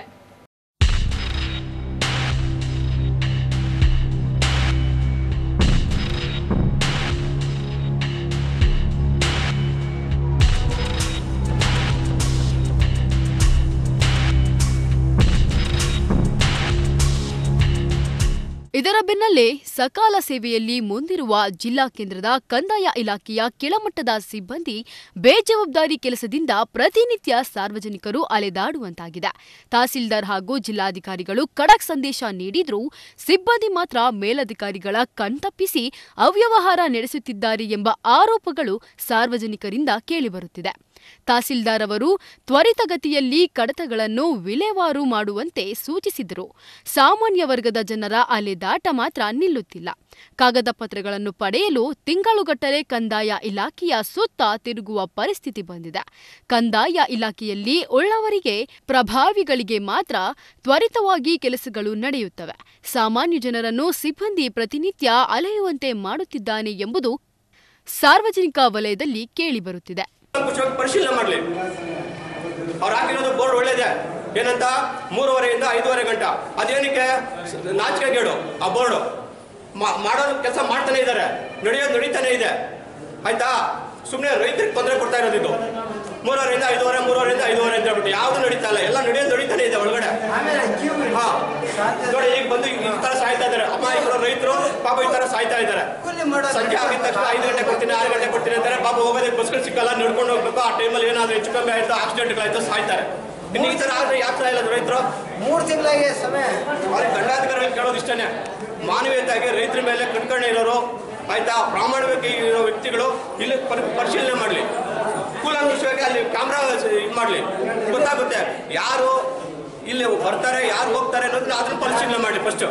Speaker 5: ಇದರ ಬೆನ್ನಲ್ಲೇ ಸಕಾಲ ಸೇವೆಯಲ್ಲಿ ಮುಂದಿರುವ ಜಿಲ್ಲಾ ಕೇಂದ್ರದ ಕಂದಾಯ ಇಲಾಖೆಯ ಕೆಳಮಟ್ಟದ ಸಿಬ್ಬಂದಿ ಬೇಜವಾಬ್ದಾರಿ ಕೆಲಸದಿಂದ ಪ್ರತಿನಿತ್ಯ ಸಾರ್ವಜನಿಕರು ಅಲೆದಾಡುವಂತಾಗಿದೆ ತಹಸೀಲ್ದಾರ್ ಹಾಗೂ ಜಿಲ್ಲಾಧಿಕಾರಿಗಳು ಖಡಕ್ ಸಂದೇಶ ನೀಡಿದ್ರೂ ಸಿಬ್ಬಂದಿ ಮಾತ್ರ ಮೇಲಧಿಕಾರಿಗಳ ಕಣ್ತಪ್ಪಿಸಿ ಅವ್ಯವಹಾರ ನಡೆಸುತ್ತಿದ್ದಾರೆ ಎಂಬ ಆರೋಪಗಳು ಸಾರ್ವಜನಿಕರಿಂದ ಕೇಳಿಬರುತ್ತಿದೆ ತಹಸೀಲ್ದಾರ್ ಅವರು ತ್ವರಿತಗತಿಯಲ್ಲಿ ಕಡತಗಳನ್ನು ವಿಲೇವಾರು ಮಾಡುವಂತೆ ಸೂಚಿಸಿದರು ಸಾಮಾನ್ಯ ವರ್ಗದ ಜನರ ಅಲೆದಾಟ ಮಾತ್ರ ನಿಲ್ಲುತ್ತಿಲ್ಲ ಕಾಗದ ಪತ್ರಗಳನ್ನು ಪಡೆಯಲು ತಿಂಗಳುಗಟ್ಟಲೆ ಕಂದಾಯ ಇಲಾಖೆಯ ಸುತ್ತ ತಿರುಗುವ ಪರಿಸ್ಥಿತಿ ಬಂದಿದೆ ಕಂದಾಯ ಇಲಾಖೆಯಲ್ಲಿ ಉಳ್ಳವರಿಗೆ ಪ್ರಭಾವಿಗಳಿಗೆ ಮಾತ್ರ ತ್ವರಿತವಾಗಿ ಕೆಲಸಗಳು ನಡೆಯುತ್ತವೆ ಸಾಮಾನ್ಯ ಜನರನ್ನು ಸಿಬ್ಬಂದಿ ಪ್ರತಿನಿತ್ಯ ಅಲೆಯುವಂತೆ ಮಾಡುತ್ತಿದ್ದಾನೆ ಎಂಬುದು ಸಾರ್ವಜನಿಕ ವಲಯದಲ್ಲಿ ಕೇಳಿಬರುತ್ತಿದೆ
Speaker 10: ಕುಶವಾಗಿ ಪರಿಶೀಲನೆ ಮಾಡಲಿ ಅವ್ರು ಹಾಕಿರೋದು ಬೋರ್ಡ್ ಒಳ್ಳೇದೆ ಏನಂತ ಮೂರುವರೆಯಿಂದ ಐದೂವರೆ ಗಂಟ ಅದೇನಕ್ಕೆ ನಾಚಿಕೆಗೇಡು ಆ ಬೋರ್ಡು ಮಾಡೋದು ಕೆಲಸ ಮಾಡ್ತಾನೆ ಇದ್ದಾರೆ ನಡೆಯೋದು ನಡೀತಾನೆ ಇದೆ ಆಯ್ತಾ ಸುಮ್ಮನೆ ರೈತರಿಗೆ ತೊಂದರೆ ಕೊಡ್ತಾ ಇರೋದು ಇದು ಮೂರುವರೆಯಿಂದ ಐದೂವರೆ ಮೂರುವರೆಯಿಂದ ಐದೂವರೆ ಅಂತ ಹೇಳ್ಬಿಟ್ಟು ಯಾವುದು ನಡೀತಾ ಇಲ್ಲ ಎಲ್ಲ ನಡೆಯೋದು ನಡೀತಾನೆ ಇದೆ ಒಳಗಡೆ ಹಾ ನೋಡಿ ಈಗ ಬಂದು ಈ ತರ ಸಾಯ್ತಾ ಇದ್ದಾರೆ ಅಮಾಯಕರು ರೈತರು ಪಾಪ ಈ ತರ ಸಾಯ್ತಾ ಇದ್ದಾರೆ ಸಂಜೆ ಆಗಿದ ತಕ್ಷಣ ಐದು ಗಂಟೆ ಕೊಡ್ತೀನಿ ಆರು ಗಂಟೆ ಕೊಡ್ತೀನಿ ಅಂತಾರೆ ಪಾಪ ಹೋಗೋದಕ್ಕೆ ಬಸ್ಗಳು ಸಿಕ್ಕಲ್ಲ ನಡ್ಕೊಂಡು ಹೋಗ್ಬೇಕು ಆ ಟೈಮಲ್ಲಿ ಏನಾದ್ರು ಹೆಚ್ಚು ಕಮ್ಮಿ ಆಯ್ತು ಆಕ್ಸಿಡೆಂಟ್ಗಳಾಯ್ತು ಸಾಯ್ತಾರೆ ಇನ್ನು ಈ ತರ ಆದ್ರೆ ಯಾಕೆ ಇಲ್ಲ ರೈತರು
Speaker 11: ಮೂರು ತಿಂಗಳಾಗಿ ಸಮಯ
Speaker 10: ಅವ್ರಿಗೆ ದಂಡಾಧಿಕಾರಿಗಳು ಕೇಳೋದು ಇಷ್ಟನೇ ಮಾನವೀಯತೆಯಾಗಿ ರೈತರ ಮೇಲೆ ಕಣ್ಕಣೆ ಇರೋರು ಆಯ್ತಾ ಪ್ರಾಮಾಣಿಕ ಇರೋ ವ್ಯಕ್ತಿಗಳು ಇಲ್ಲಿ ಪರಿ- ಪರಿಶೀಲನೆ ಮಾಡಲಿ ಕೂಲಂಕುಷವಾಗಿ ಅಲ್ಲಿ ಕ್ಯಾಮ್ರಾ ಇದು ಮಾಡಲಿ ಗೊತ್ತಾಗುತ್ತೆ ಯಾರು ಇಲ್ಲಿ ಬರ್ತಾರೆ ಯಾರು ಹೋಗ್ತಾರೆ ಅನ್ನೋದನ್ನ ಅದನ್ನ ಪರಿಶೀಲನೆ ಮಾಡಲಿ ಫಸ್ಟ್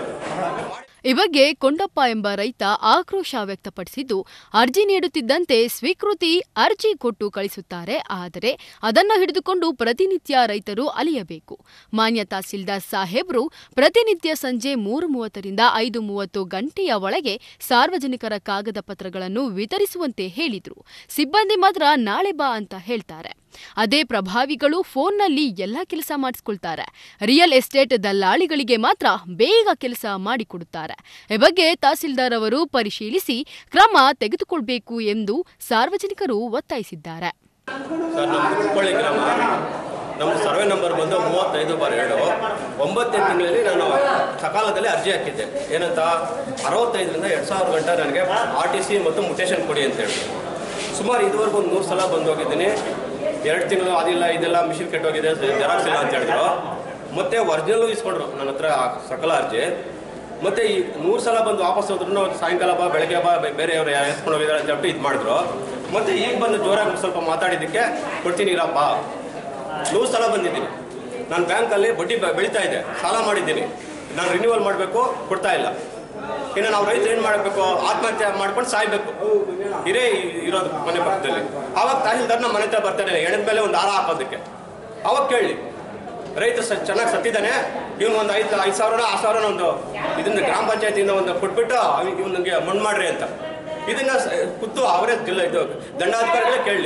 Speaker 5: ಈ ಬಗ್ಗೆ ಕೊಂಡಪ್ಪ ಎಂಬ ರೈತ ಆಕ್ರೋಶ ವ್ಯಕ್ತಪಡಿಸಿದ್ದು ಅರ್ಜಿ ನೀಡುತ್ತಿದ್ದಂತೆ ಸ್ವೀಕೃತಿ ಅರ್ಜಿ ಕೊಟ್ಟು ಕಳಿಸುತ್ತಾರೆ ಆದರೆ ಅದನ್ನು ಹಿಡಿದುಕೊಂಡು ಪ್ರತಿನಿತ್ಯ ರೈತರು ಅಲಿಯಬೇಕು ಮಾನ್ಯ ತಹಸೀಲ್ದಾರ್ ಸಾಹೇಬ್ರು ಪ್ರತಿನಿತ್ಯ ಸಂಜೆ ಮೂರು ಮೂವತ್ತರಿಂದ ಐದು ಮೂವತ್ತು ಗಂಟೆಯ ಒಳಗೆ ಸಾರ್ವಜನಿಕರ ಕಾಗದ ಪತ್ರಗಳನ್ನು ವಿತರಿಸುವಂತೆ ಹೇಳಿದ್ರು ಸಿಬ್ಬಂದಿ ಮಾತ್ರ ನಾಳೆ ಬಾ ಅಂತ ಹೇಳ್ತಾರೆ ಅದೇ ಪ್ರಭಾವಿಗಳು ಫೋನ್ನಲ್ಲಿ ಎಲ್ಲ ಕೆಲಸ ಮಾಡಿಸ್ಕೊಳ್ತಾರೆ ರಿಯಲ್ ಎಸ್ಟೇಟ್ ದಲ್ಲಾಳಿಗಳಿಗೆ ಮಾತ್ರ ಬೇಗ ಕೆಲಸ ಮಾಡಿಕೊಡುತ್ತಾರೆ ಈ ಬಗ್ಗೆ ತಹಸೀಲ್ದಾರ್ ಅವರು ಪರಿಶೀಲಿಸಿ ಕ್ರಮ ತೆಗೆದುಕೊಳ್ಬೇಕು ಎಂದು ಸಾರ್ವಜನಿಕರು ಒತ್ತಾಯಿಸಿದ್ದಾರೆ
Speaker 10: ಸರ್ ನಮ್ಮ ಕುಪ್ಪಳ್ಳಿ ಗ್ರಾಮ ನಮ್ಮ ಸರ್ವೆ ನಂಬರ್ ಬಂದು ಮೂವತ್ತೈದು ಬಾರ್ ಎರಡು ಒಂಬತ್ತನೇ ತಿಂಗಳಲ್ಲಿ ನಾನು ಸಕಾಲದಲ್ಲಿ ಅರ್ಜಿ ಹಾಕಿದ್ದೆ ಏನಂತ ಅರವತ್ತೈದರಿಂದ ಎರಡು ಸಾವಿರ ಗಂಟೆ ನನಗೆ ಆರ್ ಟಿ ಸಿ ಮತ್ತು ಮುಟೇಶನ್ ಕೊಡಿ ಅಂತ ಹೇಳಿ ಸುಮಾರು ಇದುವರೆಗೂ ಒಂದು ಮೂರು ಸಲ ಬಂದು ಹೋಗಿದ್ದೀನಿ ಎರಡು ತಿಂಗಳು ಅದಿಲ್ಲ ಇದೆಲ್ಲ ಮಿಷಿನ್ ಕೆಟ್ಟೋಗಿದೆ ಜೆರಾಕ್ಸ್ ಇಲ್ಲ ಅಂತ ಹೇಳಿದ್ರು ಮತ್ತೆ ಒರಿಜಿನಲ್ ಇಸ್ಕೊಂಡ್ರು ನನ್ನ ಹತ್ರ ಆ ಸಕಲ ಅರ್ಜಿ ಮತ್ತೆ ಈ ಮೂರು ಸಲ ಬಂದು ವಾಪಸ್ ಹೋದ್ರು ಸಾಯಂಕಾಲ ಬಾ ಬೆಳಗ್ಗೆ ಬಾ ಬೆ- ಬೇರೆಯವ್ರು ಯಾರು ಎತ್ಕೊಂಡು ಹೋಗಿದ್ದಾರೆ ಅಂತ ಹೇಳ್ಬಿಟ್ಟು ಇದು ಮಾಡಿದ್ರು ಮತ್ತೆ ಈಗ ಬಂದು ಜೋರಾಗಿ ಒಂದ್ ಸ್ವಲ್ಪ ಮಾತಾಡಿದ್ದಕ್ಕೆ ಕೊಡ್ತೀನಿ ಇರಪ್ಪ ನೂರು ಸಲ ಬಂದಿದ್ದೀನಿ ನಾನು ಬ್ಯಾಂಕಲ್ಲಿ ಬಡ್ಡಿ ಬೆ- ಬೆಳೀತಾ ಇದೆ ಸಾಲ ಮಾಡಿದ್ದೀನಿ ನಾನು ರಿನ್ಯೂವಲ್ ಮಾಡಬೇಕು ಕೊಡ್ತಾ ಇಲ್ಲ ಇನ್ನು ನಾವು ರೈತರು ಏನು ಮಾಡಬೇಕು ಆತ್ಮಹತ್ಯೆ ಮಾಡ್ಕೊಂಡು ಸಾಯ್ಬೇಕು ಇರೇ ಇರೋದು ಮನೆ ಪಕ್ಕದಲ್ಲಿ ಆವಾಗ ತಹಸೀಲ್ದಾರ್ ನಮ್ಮ ಮನೆ ಹತ್ರ ಬರ್ತಾನೆ ಎಣದ ಮೇಲೆ ಒಂದು ಹಾರ ಹಾಕೋದಕ್ಕೆ ಅವಾಗ ಕೇಳಿ ರೈತ ಸ ಚೆನ್ನಾಗಿ ಸತ್ತಿದ್ದಾನೆ ಇವನು ಒಂದು ಐದು ಐದು ಸಾವಿರ ಆರು ಸಾವಿರ ಒಂದು ಇದನ್ನ ಗ್ರಾಮ ಪಂಚಾಯತಿಯಿಂದ ಒಂದು ಕೊಟ್ಬಿಟ್ಟು ಇವನಿಗೆ ಮಣ್ಣು ಮಾಡ್ರಿ ಅಂತ ಇದನ್ನ ಸ- ಖುದ್ದು ಅವರೇ ಜಿಲ್ಲಾ ಇದು ದಂಡಾಧಿಕಾರಿಗಳೇ ಕೇಳಲಿ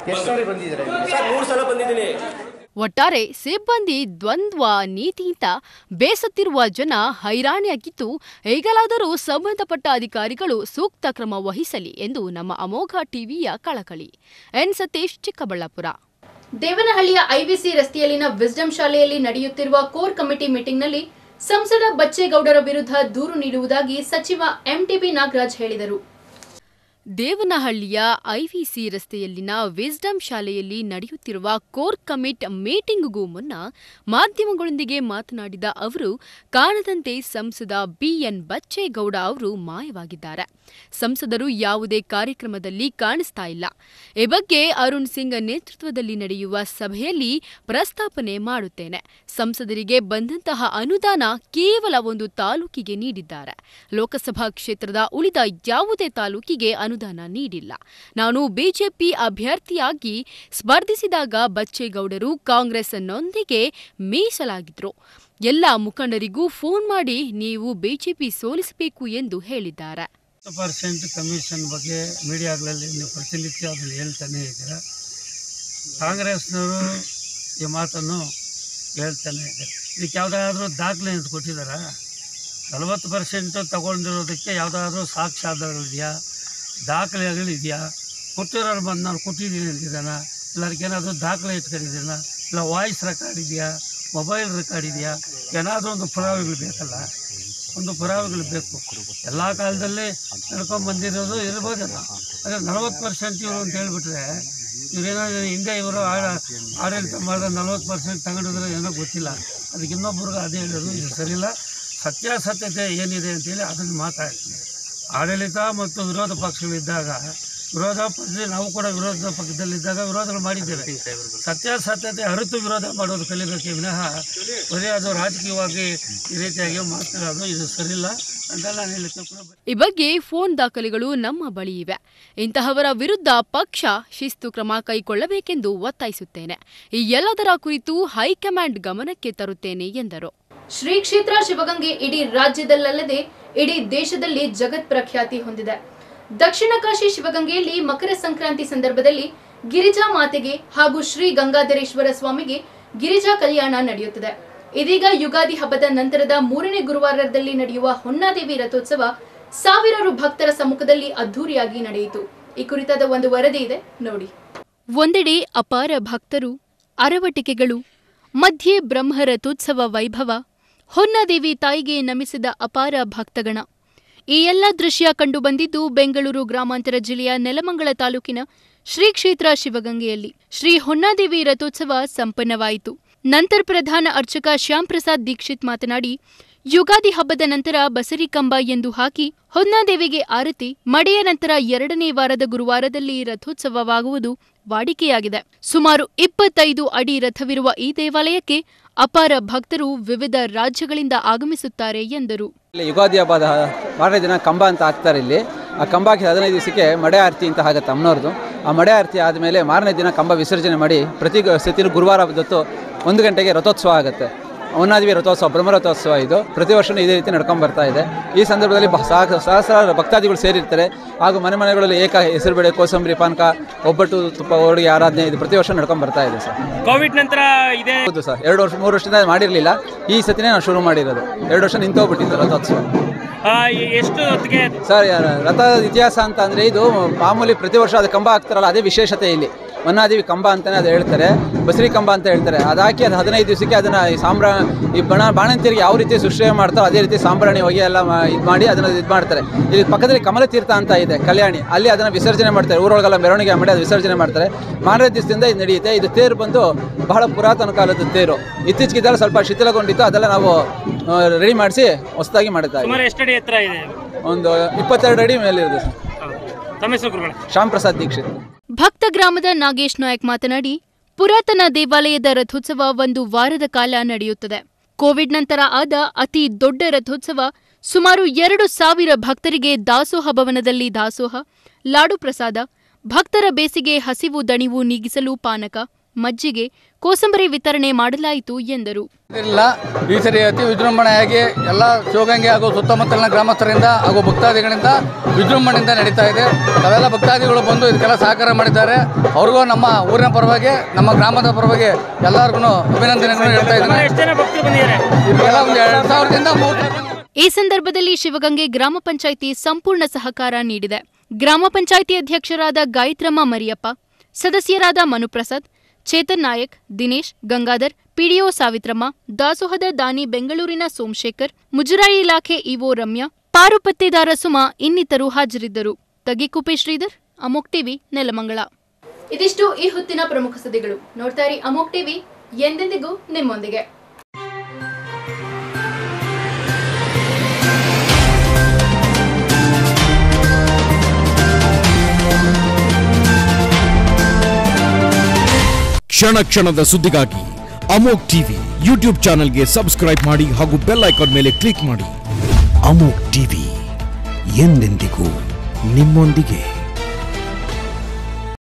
Speaker 10: ಸರ್ ಮೂರು ಸಲ ಬಂದಿದ್ದೀನಿ
Speaker 5: ಒಟ್ಟಾರೆ ಸಿಬ್ಬಂದಿ ದ್ವಂದ್ವ ನೀತಿಯಿಂದ ಬೇಸತ್ತಿರುವ ಜನ ಹೈರಾಣಿಯಾಗಿದ್ದು ಈಗಲಾದರೂ ಸಂಬಂಧಪಟ್ಟ ಅಧಿಕಾರಿಗಳು ಸೂಕ್ತ ಕ್ರಮ ವಹಿಸಲಿ ಎಂದು ನಮ್ಮ ಅಮೋಘ ಟಿವಿಯ ಕಳಕಳಿ ಎನ್ ಸತೀಶ್ ಚಿಕ್ಕಬಳ್ಳಾಪುರ
Speaker 1: ದೇವನಹಳ್ಳಿಯ ಐವಿಸಿ ರಸ್ತೆಯಲ್ಲಿನ ವಿಸ್ಡಮ್ ಶಾಲೆಯಲ್ಲಿ ನಡೆಯುತ್ತಿರುವ ಕೋರ್ ಕಮಿಟಿ ಮೀಟಿಂಗ್ನಲ್ಲಿ ಸಂಸದ ಬಚ್ಚೇಗೌಡರ ವಿರುದ್ಧ ದೂರು ನೀಡುವುದಾಗಿ ಸಚಿವ ಎಂಟಿಬಿ ನಾಗರಾಜ್ ಹೇಳಿದರು
Speaker 5: ದೇವನಹಳ್ಳಿಯ ಐವಿಸಿ ರಸ್ತೆಯಲ್ಲಿನ ವಿಸ್ಡಮ್ ಶಾಲೆಯಲ್ಲಿ ನಡೆಯುತ್ತಿರುವ ಕೋರ್ ಕಮಿಟ್ ಮೀಟಿಂಗ್ಗೂ ಮುನ್ನ ಮಾಧ್ಯಮಗಳೊಂದಿಗೆ ಮಾತನಾಡಿದ ಅವರು ಕಾಣದಂತೆ ಸಂಸದ ಬಿಎನ್ ಬಚ್ಚೇಗೌಡ ಅವರು ಮಾಯವಾಗಿದ್ದಾರೆ ಸಂಸದರು ಯಾವುದೇ ಕಾರ್ಯಕ್ರಮದಲ್ಲಿ ಕಾಣಿಸ್ತಾ ಇಲ್ಲ ಈ ಬಗ್ಗೆ ಅರುಣ್ ಸಿಂಗ್ ನೇತೃತ್ವದಲ್ಲಿ ನಡೆಯುವ ಸಭೆಯಲ್ಲಿ ಪ್ರಸ್ತಾಪನೆ ಮಾಡುತ್ತೇನೆ ಸಂಸದರಿಗೆ ಬಂದಂತಹ ಅನುದಾನ ಕೇವಲ ಒಂದು ತಾಲೂಕಿಗೆ ನೀಡಿದ್ದಾರೆ ಲೋಕಸಭಾ ಕ್ಷೇತ್ರದ ಉಳಿದ ಯಾವುದೇ ತಾಲೂಕಿಗೆ ಅನುದಾನ ನೀಡಿಲ್ಲ ನಾನು ಬಿಜೆಪಿ ಅಭ್ಯರ್ಥಿಯಾಗಿ ಸ್ಪರ್ಧಿಸಿದಾಗ ಬಚ್ಚೇಗೌಡರು ಕಾಂಗ್ರೆಸ್ನೊಂದಿಗೆ ಮೀಸಲಾಗಿದ್ರು ಎಲ್ಲ ಮುಖಂಡರಿಗೂ ಫೋನ್ ಮಾಡಿ ನೀವು ಬಿಜೆಪಿ ಸೋಲಿಸಬೇಕು ಎಂದು ಹೇಳಿದ್ದಾರೆ
Speaker 12: ಪರ್ಸೆಂಟ್ ಕಮಿಷನ್ ಬಗ್ಗೆ ಮೀಡಿಯಾಗಳಲ್ಲಿ ನೀವು ಪ್ರತಿನಿತ್ಯ ಅದನ್ನು ಹೇಳ್ತಾನೆ ಇದ್ದೀರಾ ಕಾಂಗ್ರೆಸ್ನವರು ಈ ಮಾತನ್ನು ಹೇಳ್ತಾನೆ ಇದ್ದಾರೆ ಇದಕ್ಕೆ ಯಾವುದಾದ್ರೂ ದಾಖಲೆ ಅಂತ ಕೊಟ್ಟಿದ್ದಾರಾ ನಲವತ್ತು ಪರ್ಸೆಂಟ್ ತಗೊಂಡಿರೋದಕ್ಕೆ ಯಾವುದಾದ್ರೂ ಸಾಕ್ಷ್ಯಾಧಾರಗಳಿದೆಯಾ ದಾಖಲೆಗಳಿದೆಯಾ ಕೊಟ್ಟಿರೋರು ಬಂದು ನಾನು ಕೊಟ್ಟಿದ್ದೀನಿ ಅಂತಿದ್ದಾನ ಇಲ್ಲ ಅದಕ್ಕೇನಾದರೂ ದಾಖಲೆ ಇಟ್ಕೊಂಡಿದ್ದಾನ ಇಲ್ಲ ವಾಯ್ಸ್ ರೆಕಾರ್ಡ್ ಇದೆಯಾ ಮೊಬೈಲ್ ರೆಕಾರ್ಡ್ ಇದೆಯಾ ಏನಾದರೂ ಒಂದು ಪುರಾವೆಗಳು ಬೇಕಲ್ಲ ಒಂದು ಪುರಾವೆಗಳು ಬೇಕು ಎಲ್ಲ ಕಾಲದಲ್ಲಿ ನಡ್ಕೊಂಡು ಬಂದಿರೋದು ಇರ್ಬೋದಲ್ಲ ಆದರೆ ನಲವತ್ತು ಪರ್ಸೆಂಟ್ ಇವರು ಅಂತ ಹೇಳ್ಬಿಟ್ರೆ ಇವರೇನೋ ಹಿಂದೆ ಇವರು ಆಡ ಆಡಳಿತ ಮಾಡಿದ ನಲ್ವತ್ತು ಪರ್ಸೆಂಟ್ ತಗೊಂಡಿದ್ರೆ ಏನೋ ಗೊತ್ತಿಲ್ಲ ಅದಕ್ಕೆ ಇನ್ನೊಬ್ರಿಗೆ ಅದೇ ಹೇಳೋದು ಇದು ಸರಿಯಿಲ್ಲ ಸತ್ಯಾಸತ್ಯತೆ ಏನಿದೆ ಅಂತೇಳಿ ಅದನ್ನು ಮಾತಾಡ್ತೀನಿ ಆಡಳಿತ ಮತ್ತು ವಿರೋಧ ಪಕ್ಷಗಳಿದ್ದಾಗ ವಿರೋಧ ಪಕ್ಷ ನಾವು ಕೂಡ ವಿರೋಧ ಪಕ್ಷದಲ್ಲಿದ್ದಾಗ ವಿರೋಧಗಳು ಮಾಡಿದ್ದೇವೆ ಸತ್ಯಾಸತ್ಯತೆ ಅರಿತು ವಿರೋಧ ಮಾಡೋದು ಕಲಿಬೇಕೇ ವಿನಃ ಬರೀ ಅದು ರಾಜಕೀಯವಾಗಿ ಈ ರೀತಿಯಾಗಿ ಮಾತನಾಡೋದು ಇದು ಸರಿಯಿಲ್ಲ ಅಂತ ನಾನು ಹೇಳಲಿಕ್ಕೆ ಕೂಡ
Speaker 5: ಈ ಬಗ್ಗೆ ಫೋನ್ ದಾಖಲೆಗಳು ನಮ್ಮ ಬಳಿ ಇವೆ ಇಂತಹವರ ವಿರುದ್ಧ ಪಕ್ಷ ಶಿಸ್ತು ಕ್ರಮ ಕೈಗೊಳ್ಳಬೇಕೆಂದು ಒತ್ತಾಯಿಸುತ್ತೇನೆ ಈ ಎಲ್ಲದರ ಕುರಿತು ಹೈಕಮಾಂಡ್ ಗಮನಕ್ಕೆ ತರುತ್ತೇನೆ ಎಂದರು
Speaker 1: ಶ್ರೀ ಕ್ಷೇತ್ರ ಶಿವಗಂಗೆ ಇಡೀ ರಾಜ್ಯದಲ್ಲದೆ ಇಡೀ ದೇಶದಲ್ಲಿ ಜಗತ್ ಪ್ರಖ್ಯಾತಿ ಹೊಂದಿದೆ ದಕ್ಷಿಣ ಕಾಶಿ ಶಿವಗಂಗೆಯಲ್ಲಿ ಮಕರ ಸಂಕ್ರಾಂತಿ ಸಂದರ್ಭದಲ್ಲಿ ಗಿರಿಜಾ ಮಾತೆಗೆ ಹಾಗೂ ಶ್ರೀ ಗಂಗಾಧರೇಶ್ವರ ಸ್ವಾಮಿಗೆ ಗಿರಿಜಾ ಕಲ್ಯಾಣ ನಡೆಯುತ್ತದೆ ಇದೀಗ ಯುಗಾದಿ ಹಬ್ಬದ ನಂತರದ ಮೂರನೇ ಗುರುವಾರದಲ್ಲಿ ನಡೆಯುವ ಹೊನ್ನಾದೇವಿ ರಥೋತ್ಸವ ಸಾವಿರಾರು ಭಕ್ತರ ಸಮ್ಮುಖದಲ್ಲಿ ಅದ್ದೂರಿಯಾಗಿ ನಡೆಯಿತು ಈ ಕುರಿತಾದ ಒಂದು ವರದಿ ಇದೆ ನೋಡಿ
Speaker 5: ಒಂದೆಡೆ ಅಪಾರ ಭಕ್ತರು ಅರವಟಿಕೆಗಳು ಮಧ್ಯೆ ಬ್ರಹ್ಮ ರಥೋತ್ಸವ ವೈಭವ ಹೊನ್ನದೇವಿ ತಾಯಿಗೆ ನಮಿಸಿದ ಅಪಾರ ಭಕ್ತಗಣ ಈ ಎಲ್ಲ ದೃಶ್ಯ ಕಂಡುಬಂದಿದ್ದು ಬೆಂಗಳೂರು ಗ್ರಾಮಾಂತರ ಜಿಲ್ಲೆಯ ನೆಲಮಂಗಲ ತಾಲೂಕಿನ ಶ್ರೀ ಕ್ಷೇತ್ರ ಶಿವಗಂಗೆಯಲ್ಲಿ ಶ್ರೀ ಹೊನ್ನಾದೇವಿ ರಥೋತ್ಸವ ಸಂಪನ್ನವಾಯಿತು ನಂತರ ಪ್ರಧಾನ ಅರ್ಚಕ ಶ್ಯಾಮ್ ಪ್ರಸಾದ್ ದೀಕ್ಷಿತ್ ಮಾತನಾಡಿ ಯುಗಾದಿ ಹಬ್ಬದ ನಂತರ ಬಸರಿ ಕಂಬ ಎಂದು ಹಾಕಿ ಹೊನ್ನಾದೇವಿಗೆ ಆರತಿ ಮಡೆಯ ನಂತರ ಎರಡನೇ ವಾರದ ಗುರುವಾರದಲ್ಲಿ ರಥೋತ್ಸವವಾಗುವುದು ವಾಡಿಕೆಯಾಗಿದೆ ಸುಮಾರು ಇಪ್ಪತ್ತೈದು ಅಡಿ ರಥವಿರುವ ಈ ದೇವಾಲಯಕ್ಕೆ ಅಪಾರ ಭಕ್ತರು ವಿವಿಧ ರಾಜ್ಯಗಳಿಂದ ಆಗಮಿಸುತ್ತಾರೆ ಎಂದರು
Speaker 13: ಇಲ್ಲಿ ಯುಗಾದಿ ಹಬ್ಬದ ಮಾರನೇ ದಿನ ಕಂಬ ಅಂತ ಹಾಕ್ತಾರೆ ಇಲ್ಲಿ ಆ ಕಂಬ ಹಾಕಿ ಹದಿನೈದು ದಿವಸಕ್ಕೆ ಮಡೆ ಆರತಿ ಅಂತ ಆಗುತ್ತೆ ಅಮ್ಮನವ್ರದ್ದು ಆ ಮಡೆ ಆರತಿ ಆದಮೇಲೆ ಮಾರನೇ ದಿನ ಕಂಬ ವಿಸರ್ಜನೆ ಮಾಡಿ ಪ್ರತಿ ಗ- ಸತಿನೂ ಗುರುವಾರ ಹಬ್ಬದತ್ತು ಒಂದು ಗಂಟೆಗೆ ರಥೋತ್ಸವ ಆಗುತ್ತೆ ಅವನಾದಿವಿ ರಥೋತ್ಸವ ಬ್ರಹ್ಮ ರಥೋತ್ಸವ ಇದು ಪ್ರತಿ ವರ್ಷವೂ ಇದೇ ರೀತಿ ನಡ್ಕೊಂಡು ಬರ್ತಾ ಇದೆ ಈ ಸಂದರ್ಭದಲ್ಲಿ ಬ- ಸಹ- ಸಹಸ್ರಾರು ಭಕ್ತಾದಿಗಳು ಸೇರಿರ್ತಾರೆ ಹಾಗೂ ಮನೆ ಮನೆಗಳಲ್ಲಿ ಏಕ ಹೆಸರುಬೇಳೆ ಕೋಸಂಬರಿ ಪಾನಕ ಒಬ್ಬಟ್ಟು ತುಪ್ಪ ಹೋಳಿಗೆ ಆರಾಧನೆ ಇದು ಪ್ರತಿ ವರ್ಷ ನಡ್ಕೊಂಡು ಬರ್ತಾ ಇದೆ ಸರ್
Speaker 14: ಕೋವಿಡ್ ನಂತರ ಇದೆ
Speaker 13: ಹೌದು ಸರ್ ಎರಡು ವರ್ಷ ಮೂರು ವರ್ಷದಿಂದ ಮಾಡಿರಲಿಲ್ಲ ಈ ಸತಿನೇ ನಾವು ಶುರು ಮಾಡಿರೋದು ಎರಡು ವರ್ಷ ನಿಂತೋಗ್ಬಿಟ್ಟಿತ್ತು ರಥೋತ್ಸವ
Speaker 14: ಆ, ಎ- ಎಷ್ಟು ಹೊತ್ತಿಗೆ
Speaker 13: ಸರ್ ಯಾ- ರಥದ ಇತಿಹಾಸ ಅಂತ ಅಂದರೆ ಇದು ಮಾಮೂಲಿ ಪ್ರತಿ ವರ್ಷ ಅದು ಕಂಬ ಹಾಕ್ತಾರಲ್ಲ ಅದೇ ವಿಶೇಷತೆ ಇಲ್ಲಿ ವನ್ನಾದೇವಿ ಕಂಬ ಅಂತಲೇ ಅದು ಹೇಳ್ತಾರೆ ಬಸರಿ ಕಂಬ ಅಂತ ಹೇಳ್ತಾರೆ ಅದು ಹಾಕಿ ಅದು ಹದಿನೈದು ದಿವಸಕ್ಕೆ ಅದನ್ನು ಈ ಸಾಂಬ್ರ ಈ ಬಣ ಬಾಣಂತಿಯರಿಗೆ ಯಾವ ರೀತಿ ಸೃಷ್ಟಿ ಮಾಡ್ತಾರೋ ಅದೇ ರೀತಿ ಸಾಂಬ್ರಾಣಿ ಹೊಗೆ ಎಲ್ಲ ಇದು ಮಾಡಿ ಅದನ್ನು ಇದು ಮಾಡ್ತಾರೆ ಇಲ್ಲಿ ಪಕ್ಕದಲ್ಲಿ ಕಮಲ ತೀರ್ಥ ಅಂತ ಇದೆ ಕಲ್ಯಾಣಿ ಅಲ್ಲಿ ಅದನ್ನು ವಿಸರ್ಜನೆ ಮಾಡ್ತಾರೆ ಊರೊಳಗೆಲ್ಲ ಮೆರವಣಿಗೆ ಮಾಡಿ ಅದು ವಿಸರ್ಜನೆ ಮಾಡ್ತಾರೆ ಮಾರನೇ ದಿವಸದಿಂದ ಇದು ನಡೆಯುತ್ತೆ ಇದು ತೇರು ಬಂದು ಬಹಳ ಪುರಾತನ ಕಾಲದ ತೇರು ಇತ್ತೀಚೆಗೆ ಇದೆಲ್ಲ ಸ್ವಲ್ಪ ಶಿಥಿಲಗೊಂಡಿತ್ತು ಅದೆಲ್ಲ ನಾವು ರೆಡಿ ಮಾಡಿಸಿ ಹೊಸದಾಗಿ ಮಾಡ್ತಾ ಇದ್ದೀವಿ
Speaker 14: ಸುಮಾರು ಎಷ್ಟು ಅಡಿ ಎತ್ತರ ಇದೆ
Speaker 13: ಒಂದು ಇಪ್ಪತ್ತೆರಡು ಅಡಿ ಮೇಲಿರುತ್ತೆ ಸರ್
Speaker 14: ತಮ್ಮ ಹೆಸರು ಗುರುಗಳೇ
Speaker 13: ಶ್ಯಾಮ್ ಪ್ರಸಾದ್ ದೀಕ್ಷಿತ್
Speaker 1: ಭಕ್ತ ಗ್ರಾಮದ ನಾಗೇಶ್ ನಾಯಕ್ ಮಾತನಾಡಿ ಪುರಾತನ ದೇವಾಲಯದ ರಥೋತ್ಸವ ಒಂದು ವಾರದ ಕಾಲ ನಡೆಯುತ್ತದೆ ಕೋವಿಡ್ ನಂತರ ಆದ ಅತಿ ದೊಡ್ಡ ರಥೋತ್ಸವ ಸುಮಾರು ಎರಡು ಸಾವಿರ ಭಕ್ತರಿಗೆ ದಾಸೋಹ ಭವನದಲ್ಲಿ ದಾಸೋಹ ಲಾಡು ಪ್ರಸಾದ ಭಕ್ತರ ಬೇಸಿಗೆ ಹಸಿವು ದಣಿವು ನೀಗಿಸಲು ಪಾನಕ ಮಜ್ಜಿಗೆ ಕೋಸಂಬರಿ ವಿತರಣೆ ಮಾಡಲಾಯಿತು ಎಂದರು
Speaker 15: ಇಲ್ಲ ಈ ಸರಿ ಅತಿ ವಿಜೃಂಭಣೆಯಾಗಿ ಎಲ್ಲ ಶಿವಗಂಗೆ ಹಾಗೂ ಸುತ್ತಮುತ್ತಲಿನ ಗ್ರಾಮಸ್ಥರಿಂದ ಹಾಗೂ ಭಕ್ತಾದಿಗಳಿಂದ ವಿಜೃಂಭಣೆಯಿಂದ ನಡೀತಾ ಇದೆ ಅವೆಲ್ಲ ಭಕ್ತಾದಿಗಳು ಬಂದು ಇದಕ್ಕೆಲ್ಲ ಸಹಕಾರ ಮಾಡಿದ್ದಾರೆ ಅವ್ರಿಗೂ ನಮ್ಮ ಊರಿನ ಪರವಾಗಿ ನಮ್ಮ ಗ್ರಾಮದ ಪರವಾಗಿ ಎಲ್ಲರಿಗೂ ಅಭಿನಂದನೆಗಳನ್ನು ಹೇಳ್ತಾ ಇದ್ದೀನಿ
Speaker 14: ಎಷ್ಟು ಜನ ಭಕ್ತರು ಬಂದಿದ್ದಾರೆ
Speaker 15: ಇದಕ್ಕೆಲ್ಲ ಒಂದು ಎರಡು ಸಾವಿರದಿಂದ ಮೂರು ಸಾವಿರ
Speaker 1: ಈ ಸಂದರ್ಭದಲ್ಲಿ ಶಿವಗಂಗೆ ಗ್ರಾಮ ಪಂಚಾಯಿತಿ ಸಂಪೂರ್ಣ ಸಹಕಾರ ನೀಡಿದೆ ಗ್ರಾಮ ಪಂಚಾಯಿತಿ ಅಧ್ಯಕ್ಷರಾದ ಗಾಯತ್ರಮ್ಮ ಮರಿಯಪ್ಪ ಸದಸ್ಯರಾದ ಮನುಪ್ರಸಾದ್ ಚೇತನ್ ನಾಯಕ್ ದಿನೇಶ್ ಗಂಗಾಧರ್ ಪಿಡಿಒ ಸಾವಿತ್ರಮ್ಮ ದಾಸೋಹದ ದಾನಿ ಬೆಂಗಳೂರಿನ ಸೋಮಶೇಖರ್ ಮುಜರಾಯಿ ಇಲಾಖೆ ಇಒ ರಮ್ಯಾ ಪಾರುಪತ್ತೆದಾರ ಸುಮಾ ಇನ್ನಿತರು ಹಾಜರಿದ್ದರು ತಗಿಕುಪಿ ಶ್ರೀಧರ್ ಅಮೋಕ್ ಟಿವಿ ನೆಲಮಂಗಲ ಇದಿಷ್ಟು ಈ ಹೊತ್ತಿನ ಪ್ರಮುಖ ಸುದ್ದಿಗಳು ನೋಡ್ತಾ ಇರಿ ಅಮೋಕ್ ಟಿವಿ ಎಂದೆಂದಿಗೂ ನಿಮ್ಮೊಂದಿಗೆ
Speaker 16: ಕ್ಷಣ ಕ್ಷಣದ ಸುದ್ದಿಗಾಗಿ ಅಮೋಕ್ ಟಿವಿ ಯೂಟ್ಯೂಬ್ ಚಾನೆಲ್ಗೆ ಸಬ್ಸ್ಕ್ರೈಬ್ ಮಾಡಿ ಹಾಗೂ ಬೆಲ್ ಐಕಾನ್ ಮೇಲೆ ಕ್ಲಿಕ್ ಮಾಡಿ ಅಮೋಕ್ ಟಿವಿ ಎಂದೆಂದಿಗೂ ನಿಮ್ಮೊಂದಿಗೆ